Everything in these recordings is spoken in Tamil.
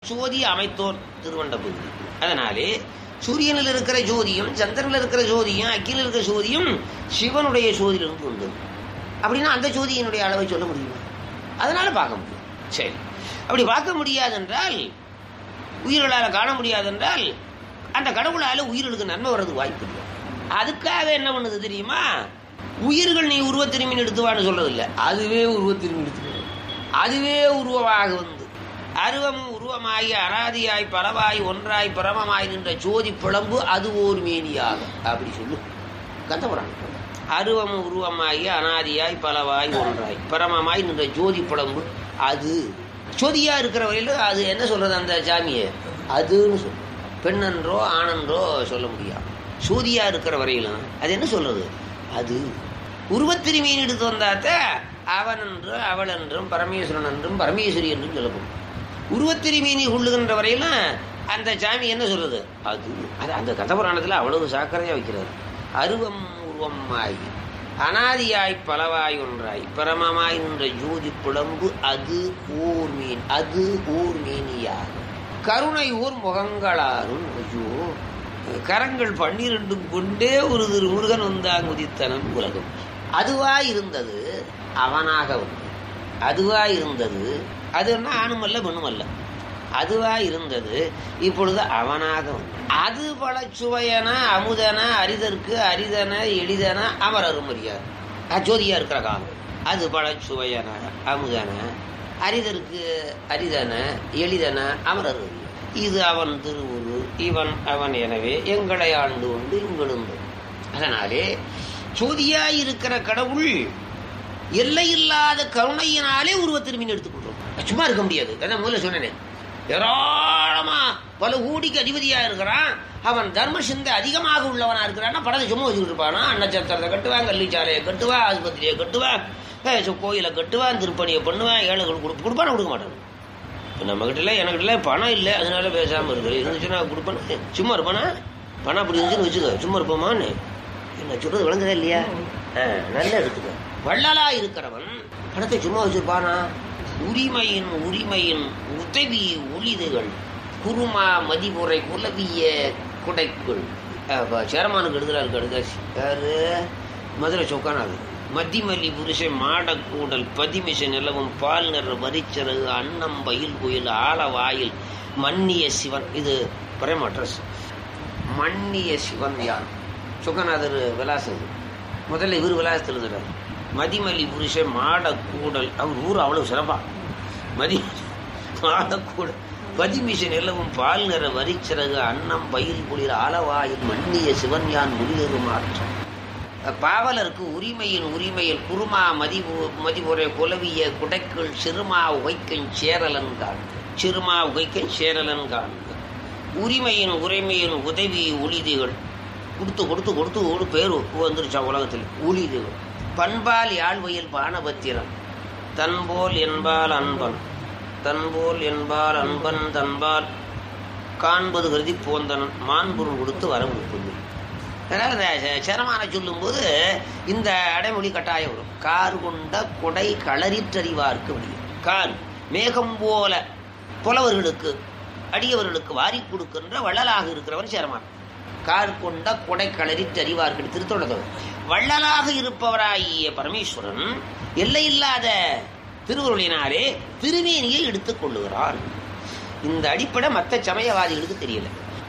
சோதி அமைத்தோர் திருவண்ட பகுதி அதனாலே சூரியனில் இருக்கிற ஜோதியும் சந்திரனில் இருக்கிற ஜோதியும் அக்கில இருக்கிற ஜோதியும் சிவனுடைய ஜோதியிலிருந்து வந்தது அப்படின்னா அந்த ஜோதியினுடைய அளவை சொல்ல முடியுமா அதனால பார்க்க முடியும் சரி அப்படி பார்க்க முடியாதென்றால் உயிர்களால் காண முடியாதென்றால் அந்த கடவுளால உயிர்களுக்கு நன்மை வர்றதுக்கு வாய்ப்பு இல்லை அதுக்காக என்ன பண்ணுது தெரியுமா உயிர்கள் நீ உருவத்திருமீன் எடுத்துவான்னு சொல்றது இல்லை அதுவே உருவத்திருமீன் எடுத்து அதுவே உருவமாக வந்து அருவமும் உருவமாகி அனாதியாய் பலவாய் ஒன்றாய் பிரமமாய் நின்ற ஜோதி பிளம்பு அது ஓர் மேனியாக அப்படி சொல்லு கந்தபுராணம் அருவமும் உருவமாகி அனாதியாய் பலவாய் ஒன்றாய் பரமமாய் நின்ற ஜோதி பிளம்பு அது ஜோதியா இருக்கிற வரையில அது என்ன சொல்றது அந்த சாமியை அதுன்னு சொல்லும் பெண்ணென்றோ ஆணென்றோ சொல்ல முடியாது சூதியா இருக்கிற வரையிலும் அது என்ன சொல்றது அது உருவத்திருமீன் எடுத்து வந்தாத்த அவன் என்றும் அவள் என்றும் பரமேஸ்வரன் என்றும் பரமேஸ்வரி என்றும் சொல்லப்படும் உருவத்திருமீனி உள்ளுகின்ற வரையிலும் அந்த சாமி என்ன சொல்றது அது அது அந்த கதபுராணத்தில் அவ்வளவு சாக்கிரதையா வைக்கிறார் அருவம் உருவமாய் அனாதியாய் பலவாய் ஒன்றாய் பரமமாய் நின்ற ஜோதி புலம்பு அது ஊர் மீன் அது ஊர் மீனியாகும் கருணை ஊர் முகங்களாரும் ஐயோ கரங்கள் பன்னிரெண்டும் கொண்டே ஒரு திரு முருகன் வந்தான் உதித்தனன் உலகம் அதுவா இருந்தது அவனாக வந்து அதுவா இருந்தது அதுன்னா ஆணுமல்ல பெண்ணுமல்ல அதுவா இருந்தது இப்பொழுது அவனாக வந்து அது பல சுவையன அமுதன அரிதற்கு அரிதன எளிதன அமர் அருமறியார் அஜோதியா இருக்கிற காலம் அது பல சுவையன அமுதன அரிதற்கு அரிதன எளிதன அமர் அருமறியார் இது அவன் திருவுரு இவன் அவன் எனவே எங்களை ஆண்டு உண்டு இங்களுண்டு அதனாலே ஜோதியாய் இருக்கிற கடவுள் எல்லையில்லாத கருணையினாலே உருவத்திரும்பின் எடுத்துக்கொள்றோம் சும்மா இருக்க முடியாது அதான் முதல்ல சொன்னேனே ஏராளமா பல ஊடிக்கு அதிபதியா இருக்கிறான் அவன் தர்ம சிந்தை அதிகமாக உள்ளவனா இருக்கிறான்னா படத்தை சும்மா வச்சுக்கிட்டு இருப்பானா நட்சத்திரத்தை கட்டுவான் கள்ளிச்சாலையை கட்டுவான் ஆஸ்பத்திரியை கட்டுவான் ஏய், சு- கோயிலை கட்டுவான் திருப்பணியை பண்ணுவான் ஏழைகளுக்கு கொடு கொடுப்பான கொடுக்க மாட்டான் நம்ம கிட்ட இல்லை எனக்கு இல்லை பணம் இல்லை அதனால பேசாம இருக்கு இருந்துச்சுன்னா கொடுப்பேன் சும்மா இருப்பானா பணம் அப்படி இருந்துச்சுன்னு வச்சுக்கோ சும்மா இருப்போமான்னு என்ன சொல்றது விளங்குதா இல்லையா ஆ, நல்லா இருக்குது வள்ளலா இருக்கிறவன் பணத்தை சும்மா வச்சிருப்பானா உரிமையின் உரிமையின் உதவி ஒளிதுகள் குருமா மதிமுறை குலவிய குடைக்குள் அப்ப சேரமானுக்கு எடுக்கிறாரு கடுதாசி யாரு மதுரை சொக்கானாது மத்திமல்லி புருஷன் மாடக்கூடல் பதிமிசை நிலவும் பால் நிற வரிச்சரகு அன்னம் பயில் குயில் ஆலவாயில் மன்னிய சிவன் இது பிரேம் அட்ரஸ் மன்னிய சிவன் யார் சுகநாதர் விலாசம் இது. முதல்ல இவர் விலாசத்தில் இருக்கிறார் மதிமல்லி புருஷன் மாடக்கூடல் அவர் ஊர் அவ்வளவு சிறப்பா மதி மாடக்கூடல் பதிமிசை நிலவும் பால் நிற வரிச்சிறகு அன்னம் பயில் குளிர் ஆலவாயில் மன்னிய சிவன் யான் முடிதரு மாற்றம் பாவலருக்கு உரிமையின் உரிமையில் குருமா மதிபு மதிமுறை குலவிய குடைக்குள் சிறுமா உகைக்கன் சேரலன் காண்க சிறுமா உகைக்கன் சேரலன் காண்க உரிமையின் உரிமையின் உதவி ஒளிதுகள் கொடுத்து கொடுத்து கொடுத்து ஒரு பேர் வந்துருச்சா உலகத்தில் ஊழிதுகள் பண்பால் யாழ்வையில் பானபத்திரம் தன்போல் என்பால் அன்பன் தன்போல் என்பால் அன்பன் தன்பால் காண்பது கருதி போந்தனன் மான்பொருள் கொடுத்து வரம் கொடுப்பது அதனால் இந்த ச- சரமான சொல்லும்போது இந்த அடைமொழி கட்டாயம் வரும் கார் கொண்ட கொடை களறிற்றறிவார்க்கு முடியும் கார் மேகம் போல புலவர்களுக்கு அடியவர்களுக்கு வாரி கொடுக்கின்ற வள்ளலாக இருக்கிறவன் சேரமான் கார் கொண்ட கொடை களறிற்றறிவார்க்கு திருத்தொடர் வள்ளலாக இருப்பவராகிய பரமேஸ்வரன் எல்லையில்லாத திருவருளினாலே திருமேனியை எடுத்துக் கொள்ளுகிறான் இந்த அடிப்படை மற்ற சமயவாதிகளுக்கு தெரியல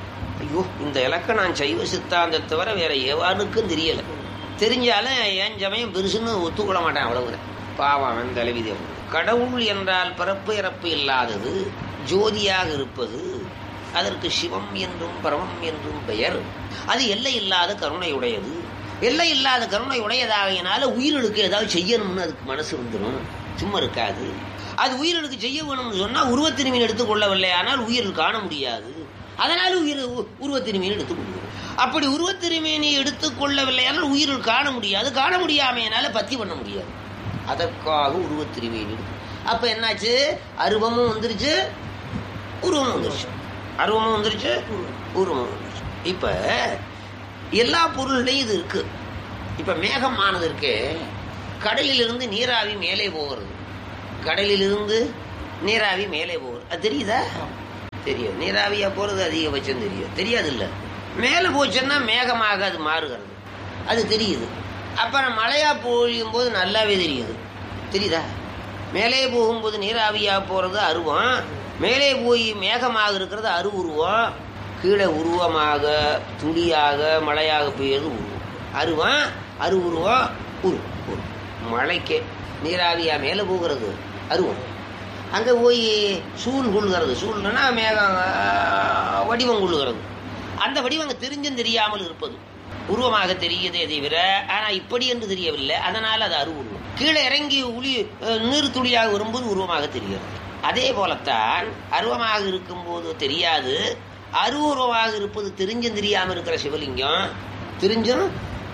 ஐயோ இந்த இலக்கை நான் சைவ சித்தாந்தத்தை தவிர வேற எவானுக்கும் தெரியல தெரிஞ்சாலும் என் சமயம் பெருசுன்னு ஒத்துக்கொள்ள மாட்டேன் அவ்வளவுதான் பாவம் அவன் தலைவி தேவன் கடவுள் என்றால் பிறப்பு இறப்பு இல்லாதது ஜோதியாக இருப்பது அதற்கு சிவம் என்றும் பரமம் என்றும் பெயர் அது எல்லை இல்லாத கருணையுடையது எல்லை இல்லாத கருணை உடையதாகையினால உயிர்களுக்கு ஏதாவது செய்யணும்னு அதுக்கு மனசு வந்துடும் சும்மா இருக்காது அது உயிர்களுக்கு செய்ய வேணும்னு சொன்னா உருவத்திருமீன் எடுத்துக்கொள்ளவில்லை ஆனால் உயிர் காண முடியாது அதனால உயிர் உ- உருவத்திருமீன் எடுத்துக்கொள்ளும் அப்படி உருவத்திருமீனை எடுத்துக்கொள்ளவில்லை ஆனால் உயிர்கள் காண முடியாது காண முடியாமையினால பத்தி பண்ண முடியாது அதற்காக உருவத்திருமீன் எடுத்து அப்ப என்னாச்சு அருவமும் வந்துருச்சு உருவமும் வந்துருச்சு அருவமும் வந்துருச்சு உருவமும் வந்துருச்சு இப்ப எல்லா பொருள்லையும் இது இருக்கு இப்ப மேகமானது இருக்கு கடலிலிருந்து நீராவி மேலே போகிறது கடலிலிருந்து நீராவி மேலே போகிறது அது தெரியுதா தெரியும் நீராவியா போறது அதிகபட்சம் தெரியும் தெரியாது இல்ல மேல போச்சுன்னா மேகமாக அது மாறுகிறது அது தெரியுது அப்புறம் மழையா பொழியும் போது நல்லாவே தெரியுது தெரியுதா மேலே போகும்போது நீராவியா போறது அருவம் மேலே போய் மேகமாக இருக்கிறது அருவுருவம் கீழே உருவமாக துளியாக மழையாக பெய்யறது உருவம் அருவம் அருவுருவம் உரு உரு மழைக்கே நீராவியா மேலே போகிறது அருவம் அங்கே போய் சூழ் கொள்ளுகிறது சூழ்னா மேகம் ஆஹ், வடிவம் கொள்ளுகிறது அந்த வடிவம் அங்கே தெரிஞ்சும் தெரியாமல் இருப்பது உருவமாக தெரியுதே தவிர ஆனால் இப்படி என்று தெரியவில்லை அதனால் அது அருவுருவம் கீழே இறங்கி உளி அஹ், நீர் துளியாக வரும்போது உருவமாக தெரிகிறது அதே போலத்தான் அருவமாக இருக்கும்போது தெரியாது அருவுருவமாக இருப்பது தெரிஞ்சும் தெரியாமல் இருக்கிற சிவலிங்கம் தெரிஞ்சும்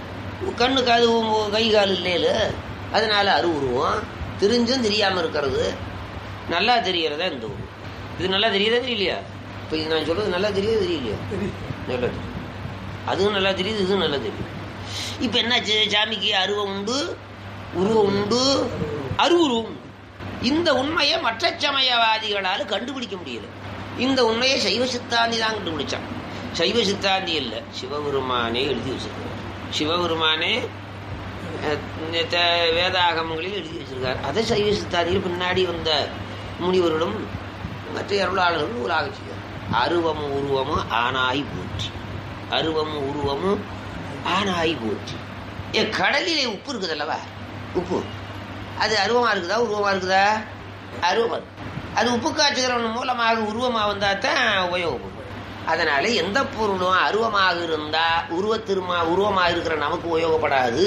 கண்ணு காது உ- கை கால் இல்லையில அதனால அருவுருவம் தெரிஞ்சும் தெரியாமல் இருக்கிறது நல்லா தெரியறதா இந்த உருவம் இது நல்லா தெரியுதா தெரியலையா இப்போ இது நான் சொல்றது நல்லா தெரியுது தெரியலையா நல்லா தெரியும் அதுவும் நல்லா தெரியுது இதுவும் நல்லா தெரியும் இப்போ என்னாச்சு சாமிக்கு அருவம் உண்டு உருவம் உண்டு அருவுருவம் உண்டு. இந்த உண்மையை மற்ற சமயவாதிகளால் கண்டுபிடிக்க முடியல இந்த உண்மையை சைவ சித்தாந்தி தான் கண்டுபிடிச்சான் சைவ சித்தாந்தி இல்லை சிவபெருமானே எழுதி வச்சிருக்கார் சிவபெருமானே அஹ், த- வேதாகமங்களில் எழுதி வச்சிருக்கார் அதை சைவ சித்தாந்தியில் பின்னாடி வந்த முனிவர்களும் மற்ற அருளாளர்களும் உலாக செய்வார் அருவமும் உருவமும் ஆனாய் போற்றி அருவமும் உருவமும் ஆனாய் போற்றி ஏ கடலிலே உப்பு இருக்குது அல்லவா உப்பு அது அருவமா இருக்குதா உருவமா இருக்குதா அருவமா இருக்கு அது உப்பு காய்ச்சுகிறவன் மூலமாக உருவமா வந்தா தான் உபயோகப்படும் அதனால எந்த பொருளும் அருவமாக இருந்தா உருவத்திருமா உருவமாக இருக்கிற நமக்கு உபயோகப்படாது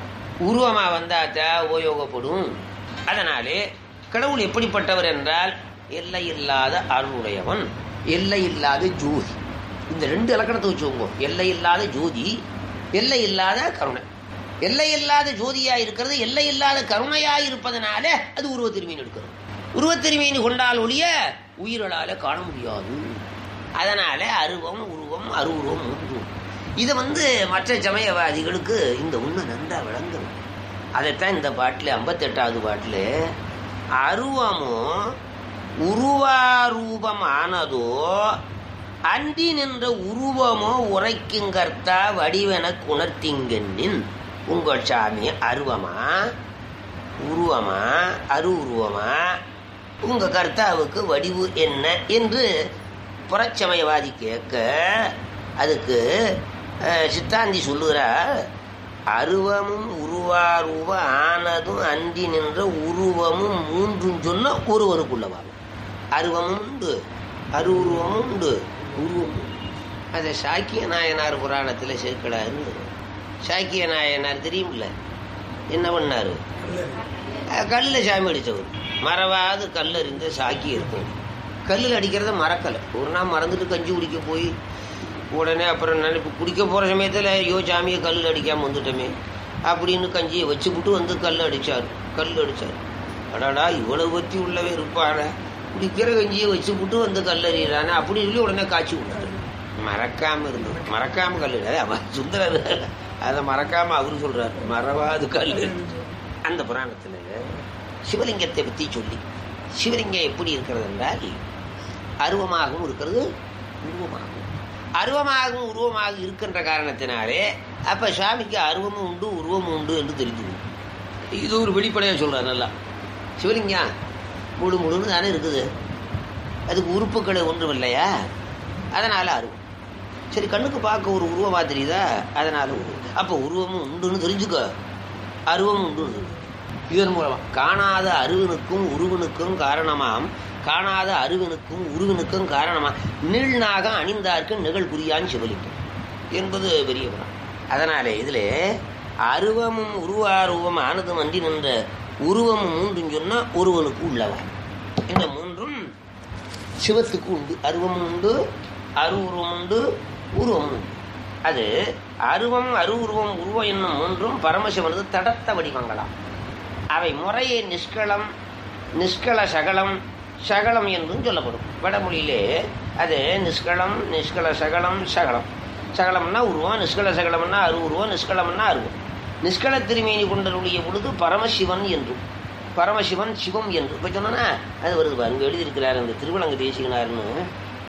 உருவமா வந்தா தான் உபயோகப்படும் அதனாலே கடவுள் எப்படிப்பட்டவர் என்றால் எல்லை இல்லாத அருளுடையவன் எல்லை இல்லாத ஜோதி இந்த ரெண்டு இலக்கணத்தை வச்சுக்கோங்க எல்லை இல்லாத ஜோதி எல்லை இல்லாத கருணை எல்லை இல்லாத ஜோதியா இருக்கிறது எல்லை இல்லாத கருணையா இருப்பதனால அது உருவத்திருமீன் எடுக்கிறது உருவத்திருமீன் கொண்டால் ஒழிய உயிர்களால காண முடியாது அதனால அருவம் உருவம் அருவுருவம் உண்டு இதை வந்து மற்ற சமயவாதிகளுக்கு இந்த உண்மை நன்றா விளங்கணும் அதைத்தான் இந்த பாட்டில் ஐம்பத்தெட்டாவது பாட்டில் அருவமும் உருவாரூபம் ஆனதோ அன்றி நின்ற உருவமோ உரைக்குங்கர்த்தா வடிவென குணர்த்திங்கன்னின் உங்கள் சாமி அருவமா உருவமா அரு உருவமா உங்க கர்த்தாவுக்கு வடிவு என்ன என்று புறச்சமயவாதி கேட்க அதுக்கு அஹ், சித்தாந்தி சொல்லுகிறார் அருவமும் உருவாரூப ஆனதும் அன்றி நின்ற உருவமும் மூன்றும் சொன்ன ஒருவனுக்குள்ளவாகும் அருவமும் உண்டு அரு உருவமும் உண்டு உருவம் உண்டு. அதை சாக்கிய நாயனார் புராணத்தில் சேர்க்கிறாரு சாக்கிய நாயனார் தெரியுமில்ல என்ன பண்ணாரு கல்லில் சாமி அடித்தவர் மறவாது கல் அறிந்து சாக்கி இருக்கும் கல்லில் அடிக்கிறத மறக்கலை ஒரு நாள் மறந்துட்டு கஞ்சி குடிக்க போய் உடனே அப்புறம் நினைப்பு குடிக்க போகிற சமயத்தில் ஐயோ சாமியை கல்லில் அடிக்காமல் வந்துட்டோமே அப்படின்னு கஞ்சியை வச்சுப்புட்டு வந்து கல் அடித்தார் கல் அடித்தார் அடாடா இவ்வளவு பற்றி உள்ளவே இருப்பான குடிக்கிற கஞ்சியை வச்சுப்புட்டு வந்து கல் அறியிறானே அப்படி சொல்லி உடனே காய்ச்சி விட்டாரு மறக்காம இருந்தது மறக்காம கல் அவர் சுந்தரர் அதை மறக்காம அவரு சொல்றாரு மறவாது கல் அந்த புராணத்துல சிவலிங்கத்தை பத்தி சொல்லி சிவலிங்கம் எப்படி இருக்கிறது என்றால் அருவமாகவும் இருக்கிறது உருவமாகவும் அருவமாகவும் உருவமாக இருக்கின்ற காரணத்தினாலே அப்ப சுவாமிக்கு அருவமும் உண்டு உருவமும் உண்டு என்று தெரிந்து கொள்ளும். இது ஒரு வெளிப்படையா சொல்றாரு நல்லா சிவலிங்கம் முழு முழுன்னு தானே இருக்குது அதுக்கு உறுப்புகள் ஒன்றும் இல்லையா அதனால அருவம் சரி கண்ணுக்கு பார்க்க ஒரு உருவமா தெரியுதா அதனால உருவம் அப்போ உருவமும் உண்டுன்னு தெரிஞ்சுக்க அருவம் உண்டு இதன் மூலமா காணாத அருவனுக்கும் உருவனுக்கும் காரணமாம் காணாத அருவனுக்கும் உருவனுக்கும் காரணமா நீள்நாகம் அணிந்தார்க்கு நிகழ் குறியான் சிவலிங்கம் என்பது பெரிய புறம் அதனாலே இதுல அருவமும் உருவாருவம் ஆனதும் அன்றி நின்ற உருவமும் மூன்றும் சொன்னா ஒருவனுக்கு உள்ளவா இந்த மூன்றும் சிவத்துக்கு உண்டு அருவம் உண்டு அருவுருவம் உண்டு உருவம் உண்டு அது அருவம் அருவுருவம் உருவம் என்னும் மூன்றும் பரமசிவனது தடத்த வடிவங்களாம் அவை முறையே நிஷ்களம் நிஷ்கள சகலம் சகலம் என்றும் சொல்லப்படும் வடமொழியிலே அது நிஷ்களம் நிஷ்கள சகலம் சகலம் சகலம்னா உருவம் நிஷ்கள சகலம்னா அரு உருவம் நிஷ்களம்னா அருவம் நிஷ்கள திருமேனி கொண்டருடைய பொழுது பரமசிவன் என்றும் பரமசிவன் சிவம் என்று இப்போ சொன்னா அது வருது பாருங்க எழுதியிருக்கிறார் அந்த திருவிழங்கு தேசிகனார்னு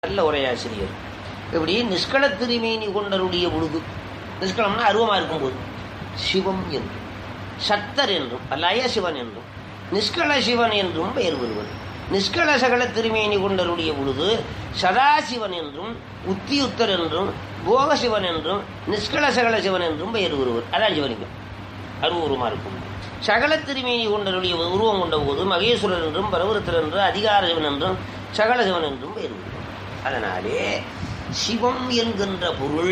நல்ல உரையாசிரியர் இப்படி நிஷ்கள திருமேனி கொண்டருடைய பொழுது நிஷ்களம்னா அருவமா இருக்கும்போது சிவம் என்றும் சத்தர் என்றும் லய சிவன் என்றும் நிஷ்கள சிவன் என்றும் பெயர் பெறுவர் நிஷ்கள சகல திருமேனி கொண்டருடைய பொழுது சதாசிவன் என்றும் உத்தியுத்தர் என்றும் போகசிவன் என்றும் நிஷ்கள சகல சிவன் என்றும் பெயர் பெறுவர் அதான் சிவலிங்கம் அருவருமா இருக்கும் சகல திருமேனி கொண்டருடைய உருவம் கொண்ட போது மகேஸ்வரன் என்றும் பரவருத்தர் என்றும் அதிகார சிவன் என்றும் சகல சிவன் என்றும் பெயர் பெறுவர் அதனாலே சிவம் என்கின்ற பொருள்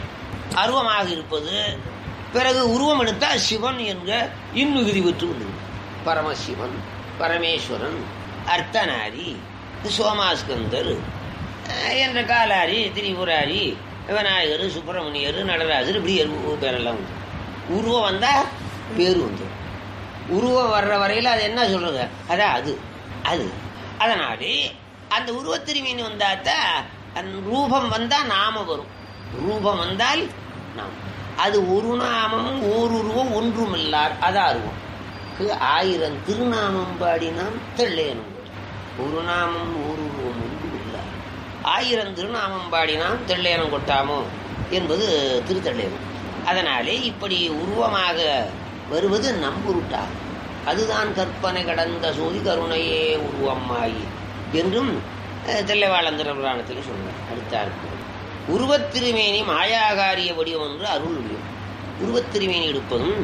அருவமாக இருப்பது பிறகு உருவம் எடுத்தால் சிவன் என்க இன்மிகுதி பெற்று விடுவது பரமசிவன் பரமேஸ்வரன் அர்த்தநாரி சோமாஸ்கந்தர் அஹ், என்ற காலாரி திரிபுராரி விநாயகர் சுப்பிரமணியர் நடராஜர் இப்படி எரு- பேரெல்லாம் உண்டு உருவம் வந்தால் பேர் வந்துடும் உருவம் வர்ற வரையில் அது என்ன சொல்றது அதான் அது அது அதனாலே அந்த உருவத்திருமீன் வந்தாத்தான் அந்த ரூபம் வந்தால் நாம வரும் ரூபம் வந்தால் நாம் அது ஒரு நாமமும் ஓர் உருவம் ஒன்றும் இல்லார் அதான் அருவம் கு- ஆயிரம் திருநாமம் பாடினாம் தெள்ளேனும் ஒரு நாமம் ஒரு உருவம் ஒன்றும் இல்லார் ஆயிரம் திருநாமம் பாடினாம் தெள்ளேனம் கொட்டாமோ என்பது திருத்தள்ளேனம் அதனாலே இப்படி உருவமாக வருவது நம்புருட்டாகும் அதுதான் கற்பனை கடந்த சோதி கருணையே உருவமாயி என்றும் அஹ், தில்லைவாழந்திர புராணத்தில் சொன்னார் அடுத்தாருக்கு உருவத்திருமேனி மாயாகாரிய வடிவம் என்று அருள் வடிவம் உருவத்திருமேனி எடுப்பதும்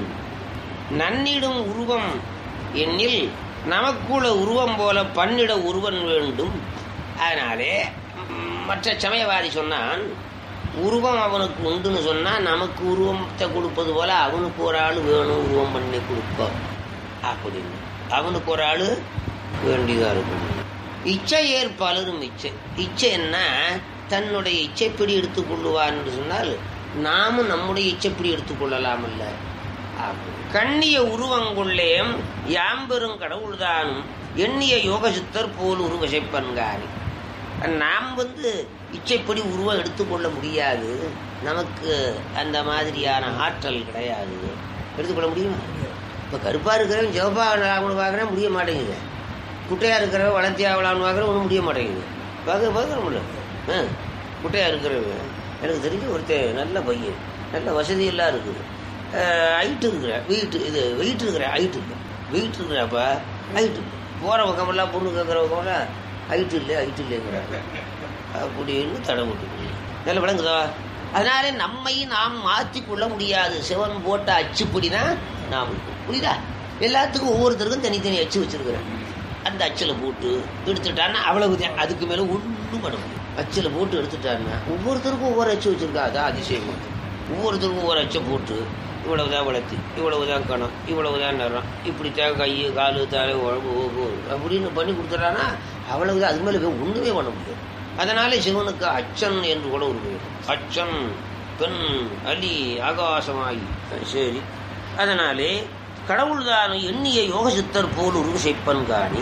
நன்னிடும் உருவம் எண்ணில் நமக்குள்ள உருவம் போல பன்னிட உருவன் வேண்டும் அதனாலே ம், மற்ற சமயவாதி சொன்னான் உருவம் அவனுக்கு உண்டுன்னு சொன்னா நமக்கு உருவத்தை கொடுப்பது போல அவனுக்கு ஒரு ஆள் வேணும் உருவம் பண்ணி கொடுக்க அப்படின்னு அவனுக்கு ஒரு ஆள் வேண்டியதா இருக்கும் இச்சை ஏற் பலரும் இச்சை இச்சை என்ன தன்னுடைய இச்சைப்படி எடுத்துக்கொள்ளுவார் என்று சொன்னால் நாமும் நம்முடைய இச்சைப்படி எடுத்துக்கொள்ளலாமல்ல ஆகும். கண்ணிய உருவங்கொள்ளேம் யாம்பெரும் கடவுள்தானும் எண்ணிய யோகசித்தர் போல் உருவசைப்பன்காரி நாம் வந்து இச்சைப்படி உருவம் எடுத்துக்கொள்ள முடியாது நமக்கு அந்த மாதிரியான ஆற்றல் கிடையாது எடுத்துக்கொள்ள முடியுமா இப்போ கருப்பாக இருக்கிறவன் சிவப்பா ஆகணும் பார்க்குறேன் முடிய மாட்டேங்குது குட்டையாக இருக்கிறவன் வளர்த்தி ஆகலாம்னு பார்க்குறேன் ஒன்றும் முடிய மாட்டேங்குது பார்க்க பார்க்குற முடியல ஆ குட்டையாக இருக்கிறவன் எனக்கு தெரிஞ்ச ஒருத்தன் நல்ல பையன் நல்ல வசதியெல்லாம் இருக்குது ஹைட்டு இருக்கிற வெயிட்டு இது வெயிட் இருக்கிற ஹைட்டு இல்லை வெயிட் இருக்கிறப்ப ஹைட்டு இல்லை போகிற பக்கமெல்லாம் பொண்ணு கேட்குற பக்கமெல்லாம் ஹைட்டு இல்லை ஹைட்டு இல்லைங்கிறாங்க அப்படின்னு தடை விட்டு நல்ல விளங்குதா அதனால நம்மை நாம் மாற்றி கொள்ள முடியாது சிவன் போட்ட அச்சுப்படி தான் நாம் இருக்கோம் புரியுதா எல்லாத்துக்கும் ஒவ்வொருத்தருக்கும் தனித்தனி அச்சு வச்சிருக்கிறேன் அந்த அச்சில் போட்டு எடுத்துட்டான்னா அவ்வளவுதான் அதுக்கு மேலே ஒன்றும் பண்ண முடியும் அச்சில் போட்டு எடுத்துட்டான்னா ஒவ்வொருத்தருக்கும் ஒவ்வொரு அச்சு வச்சிருக்கா அதான் அதிசயமா ஒவ்வொருத்தருக்கும் ஒவ்வொரு அச்சை போட்டு இவ்வளவுதான் வளர்த்தி இவ்வளவுதான் கணம் இவ்வளவுதான் நிறம் இப்படித்தான் கை காலு தலை உழம்பு ஓகு அப்படின்னு பண்ணி கொடுத்துட்டான்னா அவ்வளவுதான் அது மேலே ஒன்றுமே பண்ண முடியாது அதனால சிவனுக்கு அச்சன் என்று கூட ஒரு பேர் அச்சன் பெண் அலி ஆகாசமாயி சரி அதனாலே கடவுள்தான் எண்ணிய யோகசித்தர் போல் ஒரு செய்ப்பன் காணி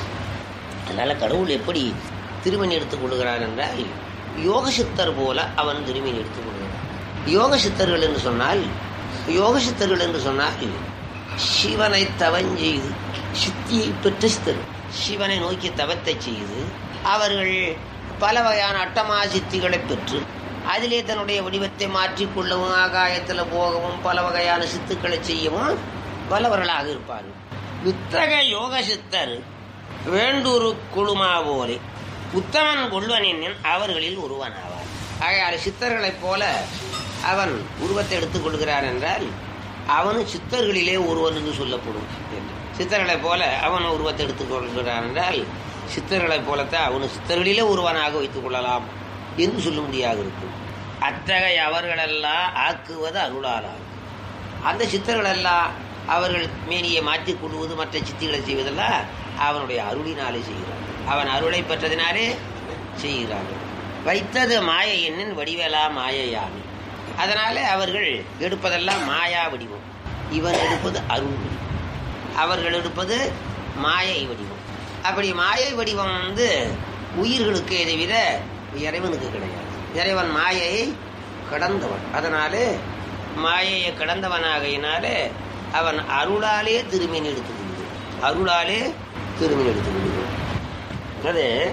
அதனால கடவுள் எப்படி திருமணி எடுத்துக் கொள்கிறார் என்றால் யோகசித்தர் போல அவன் திருமணி எடுத்துக் கொள்கிறான் யோகசித்தர்கள் என்று சொன்னால் யோகசித்தர்கள் என்று சொன்னால் சிவனை தவஞ்செய்து சித்தியை பெற்ற சித்தர் சிவனை நோக்கி தவத்தை செய்து அவர்கள் பல வகையான அட்டமா சித்திகளை பெற்று அதிலே தன்னுடைய வடிவத்தை மாற்றிக்கொள்ளவும் ஆகாயத்தில் போகவும் பல வகையான சித்துக்களை செய்யவும் வல்லவர்களாக இருப்பார்கள் வித்தக யோக சித்தர் வேண்டூரு குழுமா போலே உத்தமன் கொள்வனின் அவர்களில் ஒருவனாவார் ஆகையால் சித்தர்களைப் போல அவன் உருவத்தை எடுத்துக் கொள்கிறான் என்றால் அவனும் சித்தர்களிலே ஒருவன் என்று சொல்லப்படும் என்று சித்தர்களைப் போல அவன் உருவத்தை எடுத்துக் கொள்கிறான் என்றால் சித்தர்களைப் போலத்தான் அவனு சித்தர்களிலே ஒருவனாக வைத்துக் கொள்ளலாம் என்று சொல்லும்படியாக இருக்கும் அத்தகைய அவர்களெல்லாம் ஆக்குவது அருளாலாகும் அந்த சித்தர்களெல்லாம் அவர்கள் மேனியை மாற்றிக் கொள்வது மற்ற சித்திகளை செய்வதெல்லாம் அவனுடைய அருளினாலே செய்கிறார்கள் அவன் அருளை பெற்றதினாலே செய்கிறார்கள் வைத்தது மாய எண்ணின் வடிவேலா மாயையாமி அதனாலே அவர்கள் எடுப்பதெல்லாம் மாயா வடிவம் இவன் எடுப்பது அருள் வடிவம் அவர்கள் எடுப்பது மாயை வடிவம் அப்படி மாயை வடிவம் வந்து உயிர்களுக்கு இதை விட இறைவனுக்கு கிடையாது இறைவன் மாயையை கடந்தவன் அதனாலே மாயையை கடந்தவனாகையினாலே அவன் அருளாலே திருமீன் எடுத்துக் கொள்கிறான் அருளாலே திருமீன் எடுத்துக் கொள்கிறான் அது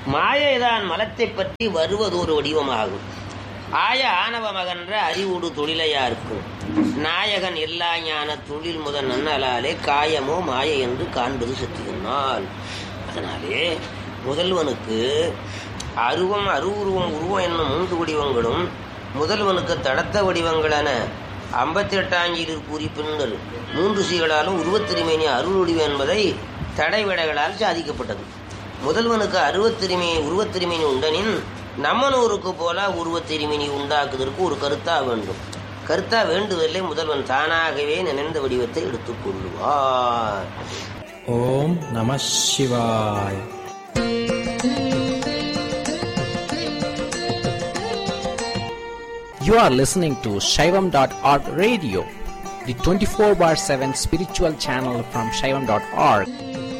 மாயைதான் மலத்தை பற்றி வருவதொரு வடிவமாகும் ஆய ஆணவ மகன்ற அறிவுடு தொழிலையா இருக்கும் நாயகன் எல்லா ஞான தொழில் முதல் நன்னலாலே காயமோ மாயை என்று காண்பது சத்தியனால் அதனாலே முதல்வனுக்கு அருவம் அருவுருவம் உருவம் என்னும் மூன்று வடிவங்களும் முதல்வனுக்கு தடத்த வடிவங்களென ஐம்பத்தி எட்டாஞ்சியில் குறிப்பின்கள் மூன்று சீகளாலும் உருவத்திருமேனி அருள் வடிவம் என்பதை தடைவிடைகளால் சாதிக்கப்பட்டது முதல்வனுக்கு அருவத்திருமே உருவத்திருமேனி உண்டனின் நம்மனூருக்கு போல உருவத்திருமேனி உண்டாக்குவதற்கு ஒரு கருத்தா வேண்டும் கருத்தா வேண்டுதலை முதல்வன் தானாகவே நினைந்த வடிவத்தை எடுத்துக் கொள்ளுவார் ஓம் நம சிவாய் You are listening to Shaivam.org radio, the 24 bar 7 spiritual channel from Shaivam.org.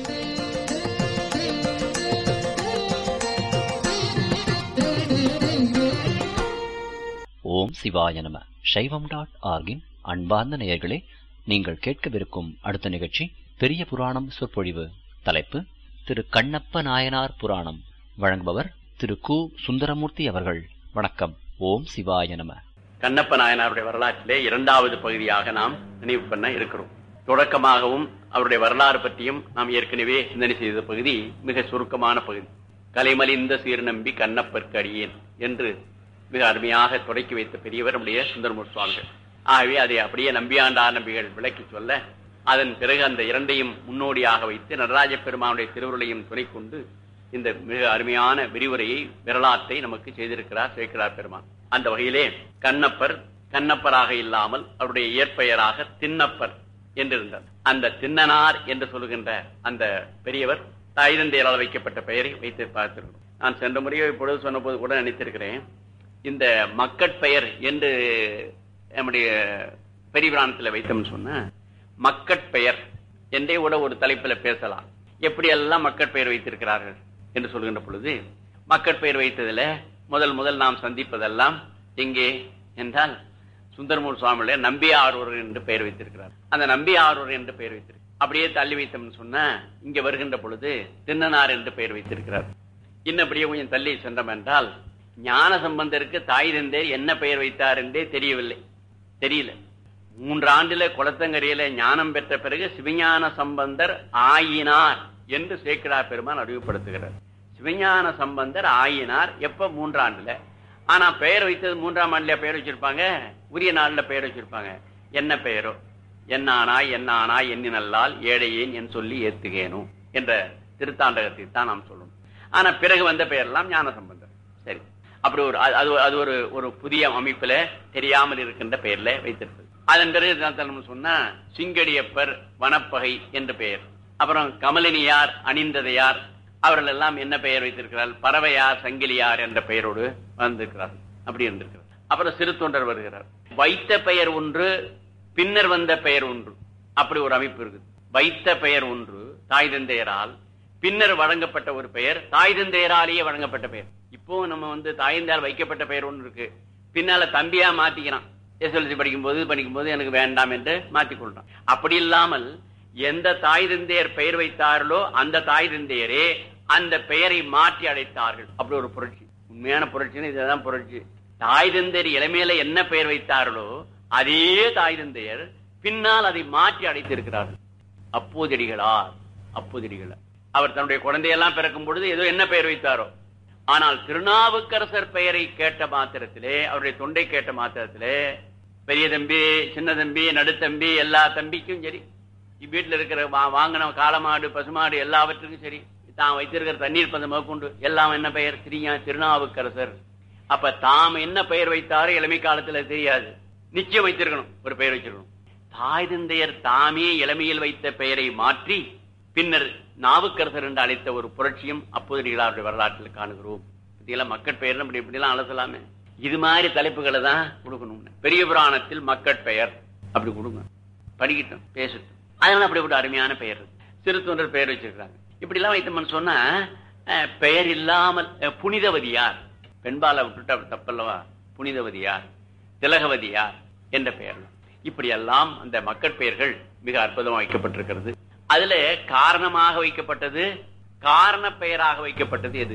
ஓம் சிவாய நம சைவம் டாட் ஆர்கின் அன்பார்ந்த நேயர்களே நீங்கள் கேட்கவிருக்கும் அடுத்த நிகழ்ச்சி பெரிய புராணம் சொற்பொழிவு தலைப்பு திரு கண்ணப்ப நாயனார் புராணம் வழங்குபவர் திரு கு சுந்தரமூர்த்தி அவர்கள் வணக்கம் ஓம் சிவாய நம கண்ணப்ப நாயனாருடைய வரலாற்றிலே இரண்டாவது பகுதியாக நாம் நினைவு பண்ண இருக்கிறோம் தொடக்கமாகவும் அவருடைய வரலாறு பற்றியும் நாம் ஏற்கனவே சிந்தனை செய்த பகுதி மிக சுருக்கமான பகுதி கலைமலிந்த சீர்நம்பி கண்ணப்பற்கு அடியேன் என்று மிக அருமையாக தொடக்கி வைத்த பெரியவர் நம்முடைய சுந்தரமூர் சுவாமிகள் ஆகவே அதை அப்படியே நம்பியாண்டார் நம்பிகள் விளக்கி சொல்ல அதன் பிறகு அந்த இரண்டையும் முன்னோடியாக வைத்து நடராஜ பெருமானுடைய திருவுருளையும் துணை கொண்டு இந்த மிக அருமையான விரிவுரையை வரலாற்றை நமக்கு செய்திருக்கிறார் சேக்கிரார் பெருமான் அந்த வகையிலே கண்ணப்பர் கண்ணப்பராக இல்லாமல் அவருடைய இயற்பெயராக திண்ணப்பர் என்றிருந்தார் அந்த திண்ணனார் என்று சொல்லுகின்ற அந்த பெரியவர் தாய்தந்தையரால் வைக்கப்பட்ட பெயரை வைத்து பார்த்திருக்கிறோம் நான் சென்ற முறையை இப்பொழுது சொன்னபோது கூட நினைத்திருக்கிறேன் இந்த மக்கட்பெயர் என்று நம்முடைய பெரியபிராணத்தில் வைத்தோம்னு சொன்ன மக்கட்பெயர் என்றே கூட ஒரு தலைப்பில் பேசலாம் எப்படி எல்லாம் மக்கட்பெயர் வைத்திருக்கிறார்கள் என்று சொல்கின்ற பொழுது மக்கட்பெயர் வைத்ததுல முதல் முதல் நாம் சந்திப்பதெல்லாம் எங்கே என்றால் சுந்தரமூர் சுவாமியுடைய நம்பி ஆரூர் என்று பெயர் வைத்திருக்கிறார் அந்த நம்பி ஆரூர் என்று பெயர் வைத்திருக்கிறார் அப்படியே தள்ளி வைத்தோம்னு சொன்னா இங்க வருகின்ற பொழுது தின்னனார் என்று பெயர் வைத்திருக்கிறார் இன்னும் அப்படியே கொஞ்சம் தள்ளி சென்றோம் என்றால் ஞான சம்பந்தருக்கு தாய் தந்தையர் என்ன பெயர் வைத்தார் என்றே தெரியவில்லை தெரியல மூன்று ஆண்டுல குளத்தங்கரையில ஞானம் பெற்ற பிறகு சிவஞான சம்பந்தர் ஆயினார் என்று சேக்கிடார் பெருமான் அறிவுப்படுத்துகிறார் சிவஞான சம்பந்தர் ஆயினார் எப்ப மூன்றாண்டுல ஆனா பெயர் வைத்தது மூன்றாம் ஆண்டுல பெயர் வச்சிருப்பாங்க உரிய நாள்ல பெயர் வச்சிருப்பாங்க என்ன பெயரோ என்னானாய் என்னானாய் எண்ணி நல்லால் ஏழையேன் என் சொல்லி ஏத்துகேனோ என்ற திருத்தாண்டகத்தை தான் நாம் சொல்லணும் ஆனா பிறகு வந்த பெயரெல்லாம் ஞான சம்பந்தர் சரி அப்படி ஒரு அது- அது அது ஒரு ஒரு புதிய அமைப்புல தெரியாமல் இருக்கின்ற பெயர்ல வைத்திருப்பது அதன் பிறகு என்ன நம்ம சொன்னா சிங்கடியப்பர் வனப்பகை என்ற பெயர் அப்புறம் கமலினியார் அணிந்ததையார் அவர்கள் எல்லாம் என்ன பெயர் வைத்திருக்கிறார் பறவையார் சங்கிலியார் என்ற பெயரோடு வந்திருக்கிறார் அப்படி இருந்திருக்கிறார் அப்புறம் சிறு தொண்டர் வருகிறார் வைத்த பெயர் ஒன்று பின்னர் வந்த பெயர் ஒன்று அப்படி ஒரு அமைப்பு இருக்குது வைத்த பெயர் ஒன்று தாய் தந்தையரால் பின்னர் வழங்கப்பட்ட ஒரு பெயர் தாய் தந்தையராலேயே வழங்கப்பட்ட பெயர் இப்போ நம்ம வந்து தாய் தந்தையால் வைக்கப்பட்ட பெயர் ஒன்று இருக்கு பின்னால தம்பியா மாத்திக்கிறான் எஸ்எல்சி படிக்கும்போது படிக்கும்போது எனக்கு வேண்டாம் என்று மாத்திக் கொள்றான் அப்படி இல்லாமல் எந்த தாய் தந்தையர் பெயர் வைத்தார்களோ அந்த தாய் தந்தையரே அந்த பெயரை மாற்றி அழைத்தார்கள் அப்படி ஒரு புரட்சி உண்மையான புரட்சின்னு இதுதான் புரட்சி தாய் தந்தையர் இளமையில என்ன பெயர் வைத்தார்களோ அதே தாய் தந்தையர் பின்னால் அதை மாற்றி அழைத்திருக்கிறார்கள் அப்போதடிகளார் அப்போதடிகளார் அவர் தன்னுடைய குழந்தையெல்லாம் பிறக்கும் பொழுது ஏதோ என்ன பெயர் வைத்தாரோ ஆனால் திருநாவுக்கரசர் பெயரை கேட்ட மாத்திரத்திலே அவருடைய தொண்டை கேட்ட மாத்திரத்திலே பெரிய தம்பி சின்ன தம்பி நடுத்தம்பி எல்லா தம்பிக்கும் சரி வீட்டுல இருக்கிற வா- வாங்கின காளமாடு பசுமாடு எல்லாவற்றுக்கும் சரி தான் வைத்திருக்கிற தண்ணீர் பந்தம் முதற்கொண்டு எல்லாம் என்ன பெயர் திரியா திருநாவுக்கரசர் அப்ப தாம் என்ன பெயர் வைத்தாரோ இளமை காலத்துல தெரியாது நிச்சயம் வைத்திருக்கணும் ஒரு பெயர் வச்சிருக்கணும் தாய் தந்தையர் தாமே இளமையில் வைத்த பெயரை மாற்றி பின்னர் நாவுக்கரசர் என்று அழைத்த ஒரு புரட்சியும் அப்போதைய வரலாற்றில் காணுகிறோம் இதெல்லாம் மக்கட் பெயர் இப்படி இப்படிலாம் அலசலாமே இது மாதிரி தலைப்புகளை தான் கொடுக்கணும் பெரிய புராணத்தில் மக்கட் பெயர் அப்படி கொடுங்க படிக்கட்டும் பேசட்டும் அதனால அப்படி ஒரு அருமையான பெயர் இருக்கு. சிறு தொண்டர் பெயர் வச்சிருக்காங்க இப்படி எல்லாம் வைத்தோம்னு சொன்னா அஹ், பெயர் இல்லாமல் அஹ், புனிதவதியார் பெண்பாலை விட்டுட்டு அப்படி தப்பல்லவா புனிதவதியார் திலகவதியார் என்ற பெயர் இப்படி எல்லாம் அந்த மக்கட் பெயர்கள் மிக அற்புதமாக வைக்கப்பட்டிருக்கிறது அதுல காரணமாக வைக்கப்பட்டது காரண பெயராக வைக்கப்பட்டது எது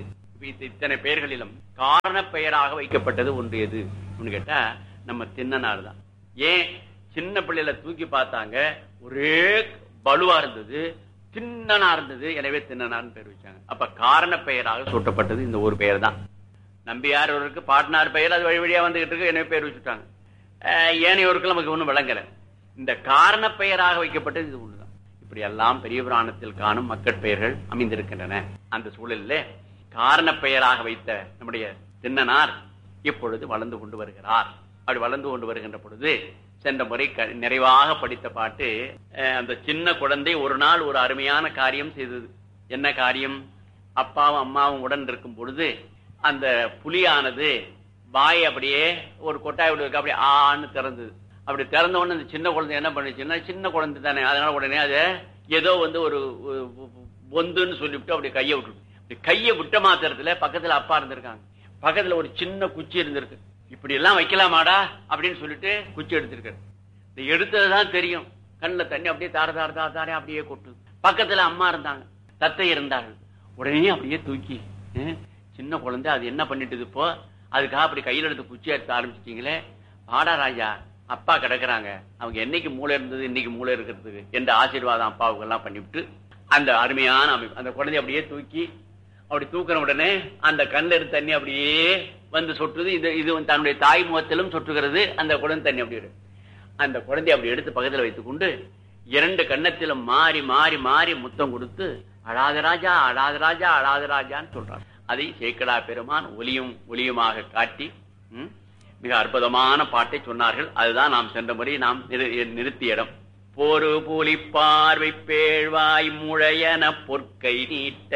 இத்த- இத்தனை பெயர்களிலும் காரண பெயராக வைக்கப்பட்டது ஒன்று எது அப்படின்னு கேட்டா நம்ம தின்னனார் தான் ஏன் சின்ன பிள்ளையில தூக்கி பார்த்தாங்க ஒரே பலுவா இருந்தது தின்னனா இருந்தது எனவே தின்னனார்னு பேர் வச்சாங்க அப்ப காரண பெயராக சூட்டப்பட்டது இந்த ஒரு பெயர் தான் நம்பியார் ஒருக்கு பாட்னார் பெயர் அது வழி வழியா வந்துகிட்டு இருக்கு எனவே பேர் வச்சுட்டாங்க அஹ் ஏனையோருக்கு நமக்கு ஒண்ணும் விளங்கல இந்த காரண பெயராக வைக்கப்பட்டது இது ஒண்ணுதான் இப்படி எல்லாம் பெரிய புராணத்தில் காணும் மக்கட் பெயர்கள் அமைந்திருக்கின்றன அந்த சூழலில் காரண பெயராக வைத்த நம்முடைய தின்னனார் இப்பொழுது வளர்ந்து கொண்டு வருகிறார் அப்படி வளர்ந்து கொண்டு வருகின்ற பொழுது சென்ற முறை க- நிறைவாக படித்த பாட்டு அஹ், அந்த சின்ன குழந்தை ஒரு நாள் ஒரு அருமையான காரியம் செய்தது என்ன காரியம் அப்பாவும் அம்மாவும் உடன் இருக்கும் பொழுது அந்த புலியானது வாய் அப்படியே ஒரு கொட்டாய் விடுவதற்கு அப்படியே ஆன்னு திறந்தது அப்படி திறந்த உடனே அந்த சின்ன குழந்தை என்ன பண்ணுச்சுன்னா சின்ன குழந்தை தானே அதனால உடனே அது ஏதோ வந்து ஒரு ஒரு பொந்துன்னு சொல்லிவிட்டு அப்படி கையை விட்டு அப்படி கையை விட்ட மாத்திரத்துல பக்கத்துல அப்பா இருந்திருக்காங்க பக்கத்துல ஒரு சின்ன குச்சி இருந்திருக்கு இப்படி எல்லாம் வைக்கலாமாடா அப்படின்னு சொல்லிட்டு குச்சி எடுத்திருக்காரு இந்த எடுத்ததுதான் தெரியும் கண்ணுல தண்ணி அப்படியே தார தார தார தாரே அப்படியே கொட்டுது பக்கத்துல அம்மா இருந்தாங்க தத்தை இருந்தார்கள் உடனே அப்படியே தூக்கி அஹ், சின்ன குழந்தை அது என்ன பண்ணிட்டு இப்போ அதுக்காக அப்படி கையில எடுத்து குச்சி எடுத்து ஆரம்பிச்சிட்டீங்களே வாடா ராஜா அப்பா கிடக்குறாங்க அவங்க என்னைக்கு மூளை இருந்தது இன்னைக்கு மூளை இருக்கிறதுக்கு என்ற ஆசீர்வாதம் அப்பாவுக்கு எல்லாம் பண்ணிவிட்டு அந்த அருமையான அமைப்பு அந்த குழந்தைய அப்படியே தூக்கி அப்படி தூக்கின உடனே அந்த கண்ணில் இருந்த தண்ணி அப்படியே வந்து சொட்டுது இது இது வந்து தன்னுடைய தாய் முகத்திலும் சொட்டுகிறது அந்த குழந்தை தண்ணி அப்படி இருக்கு. அந்த குழந்தைய அப்படி எடுத்து பக்கத்துல வைத்துக் கொண்டு இரண்டு கன்னத்திலும் மாறி மாறி மாறி முத்தம் கொடுத்து அழாத ராஜா அழாத ராஜா அழாத ராஜான்னு சொல்றார் அதை சேக்கடா பெருமான் ஒலியும் ஒலியுமாக காட்டி ம், மிக அற்புதமான பாட்டை சொன்னார்கள் அதுதான் நாம் சென்ற முறை நாம் நிறு- நிறுத்திய இடம் போரு புலி பார்வை பேழ்வாய் முழையன பொற்கை நீட்ட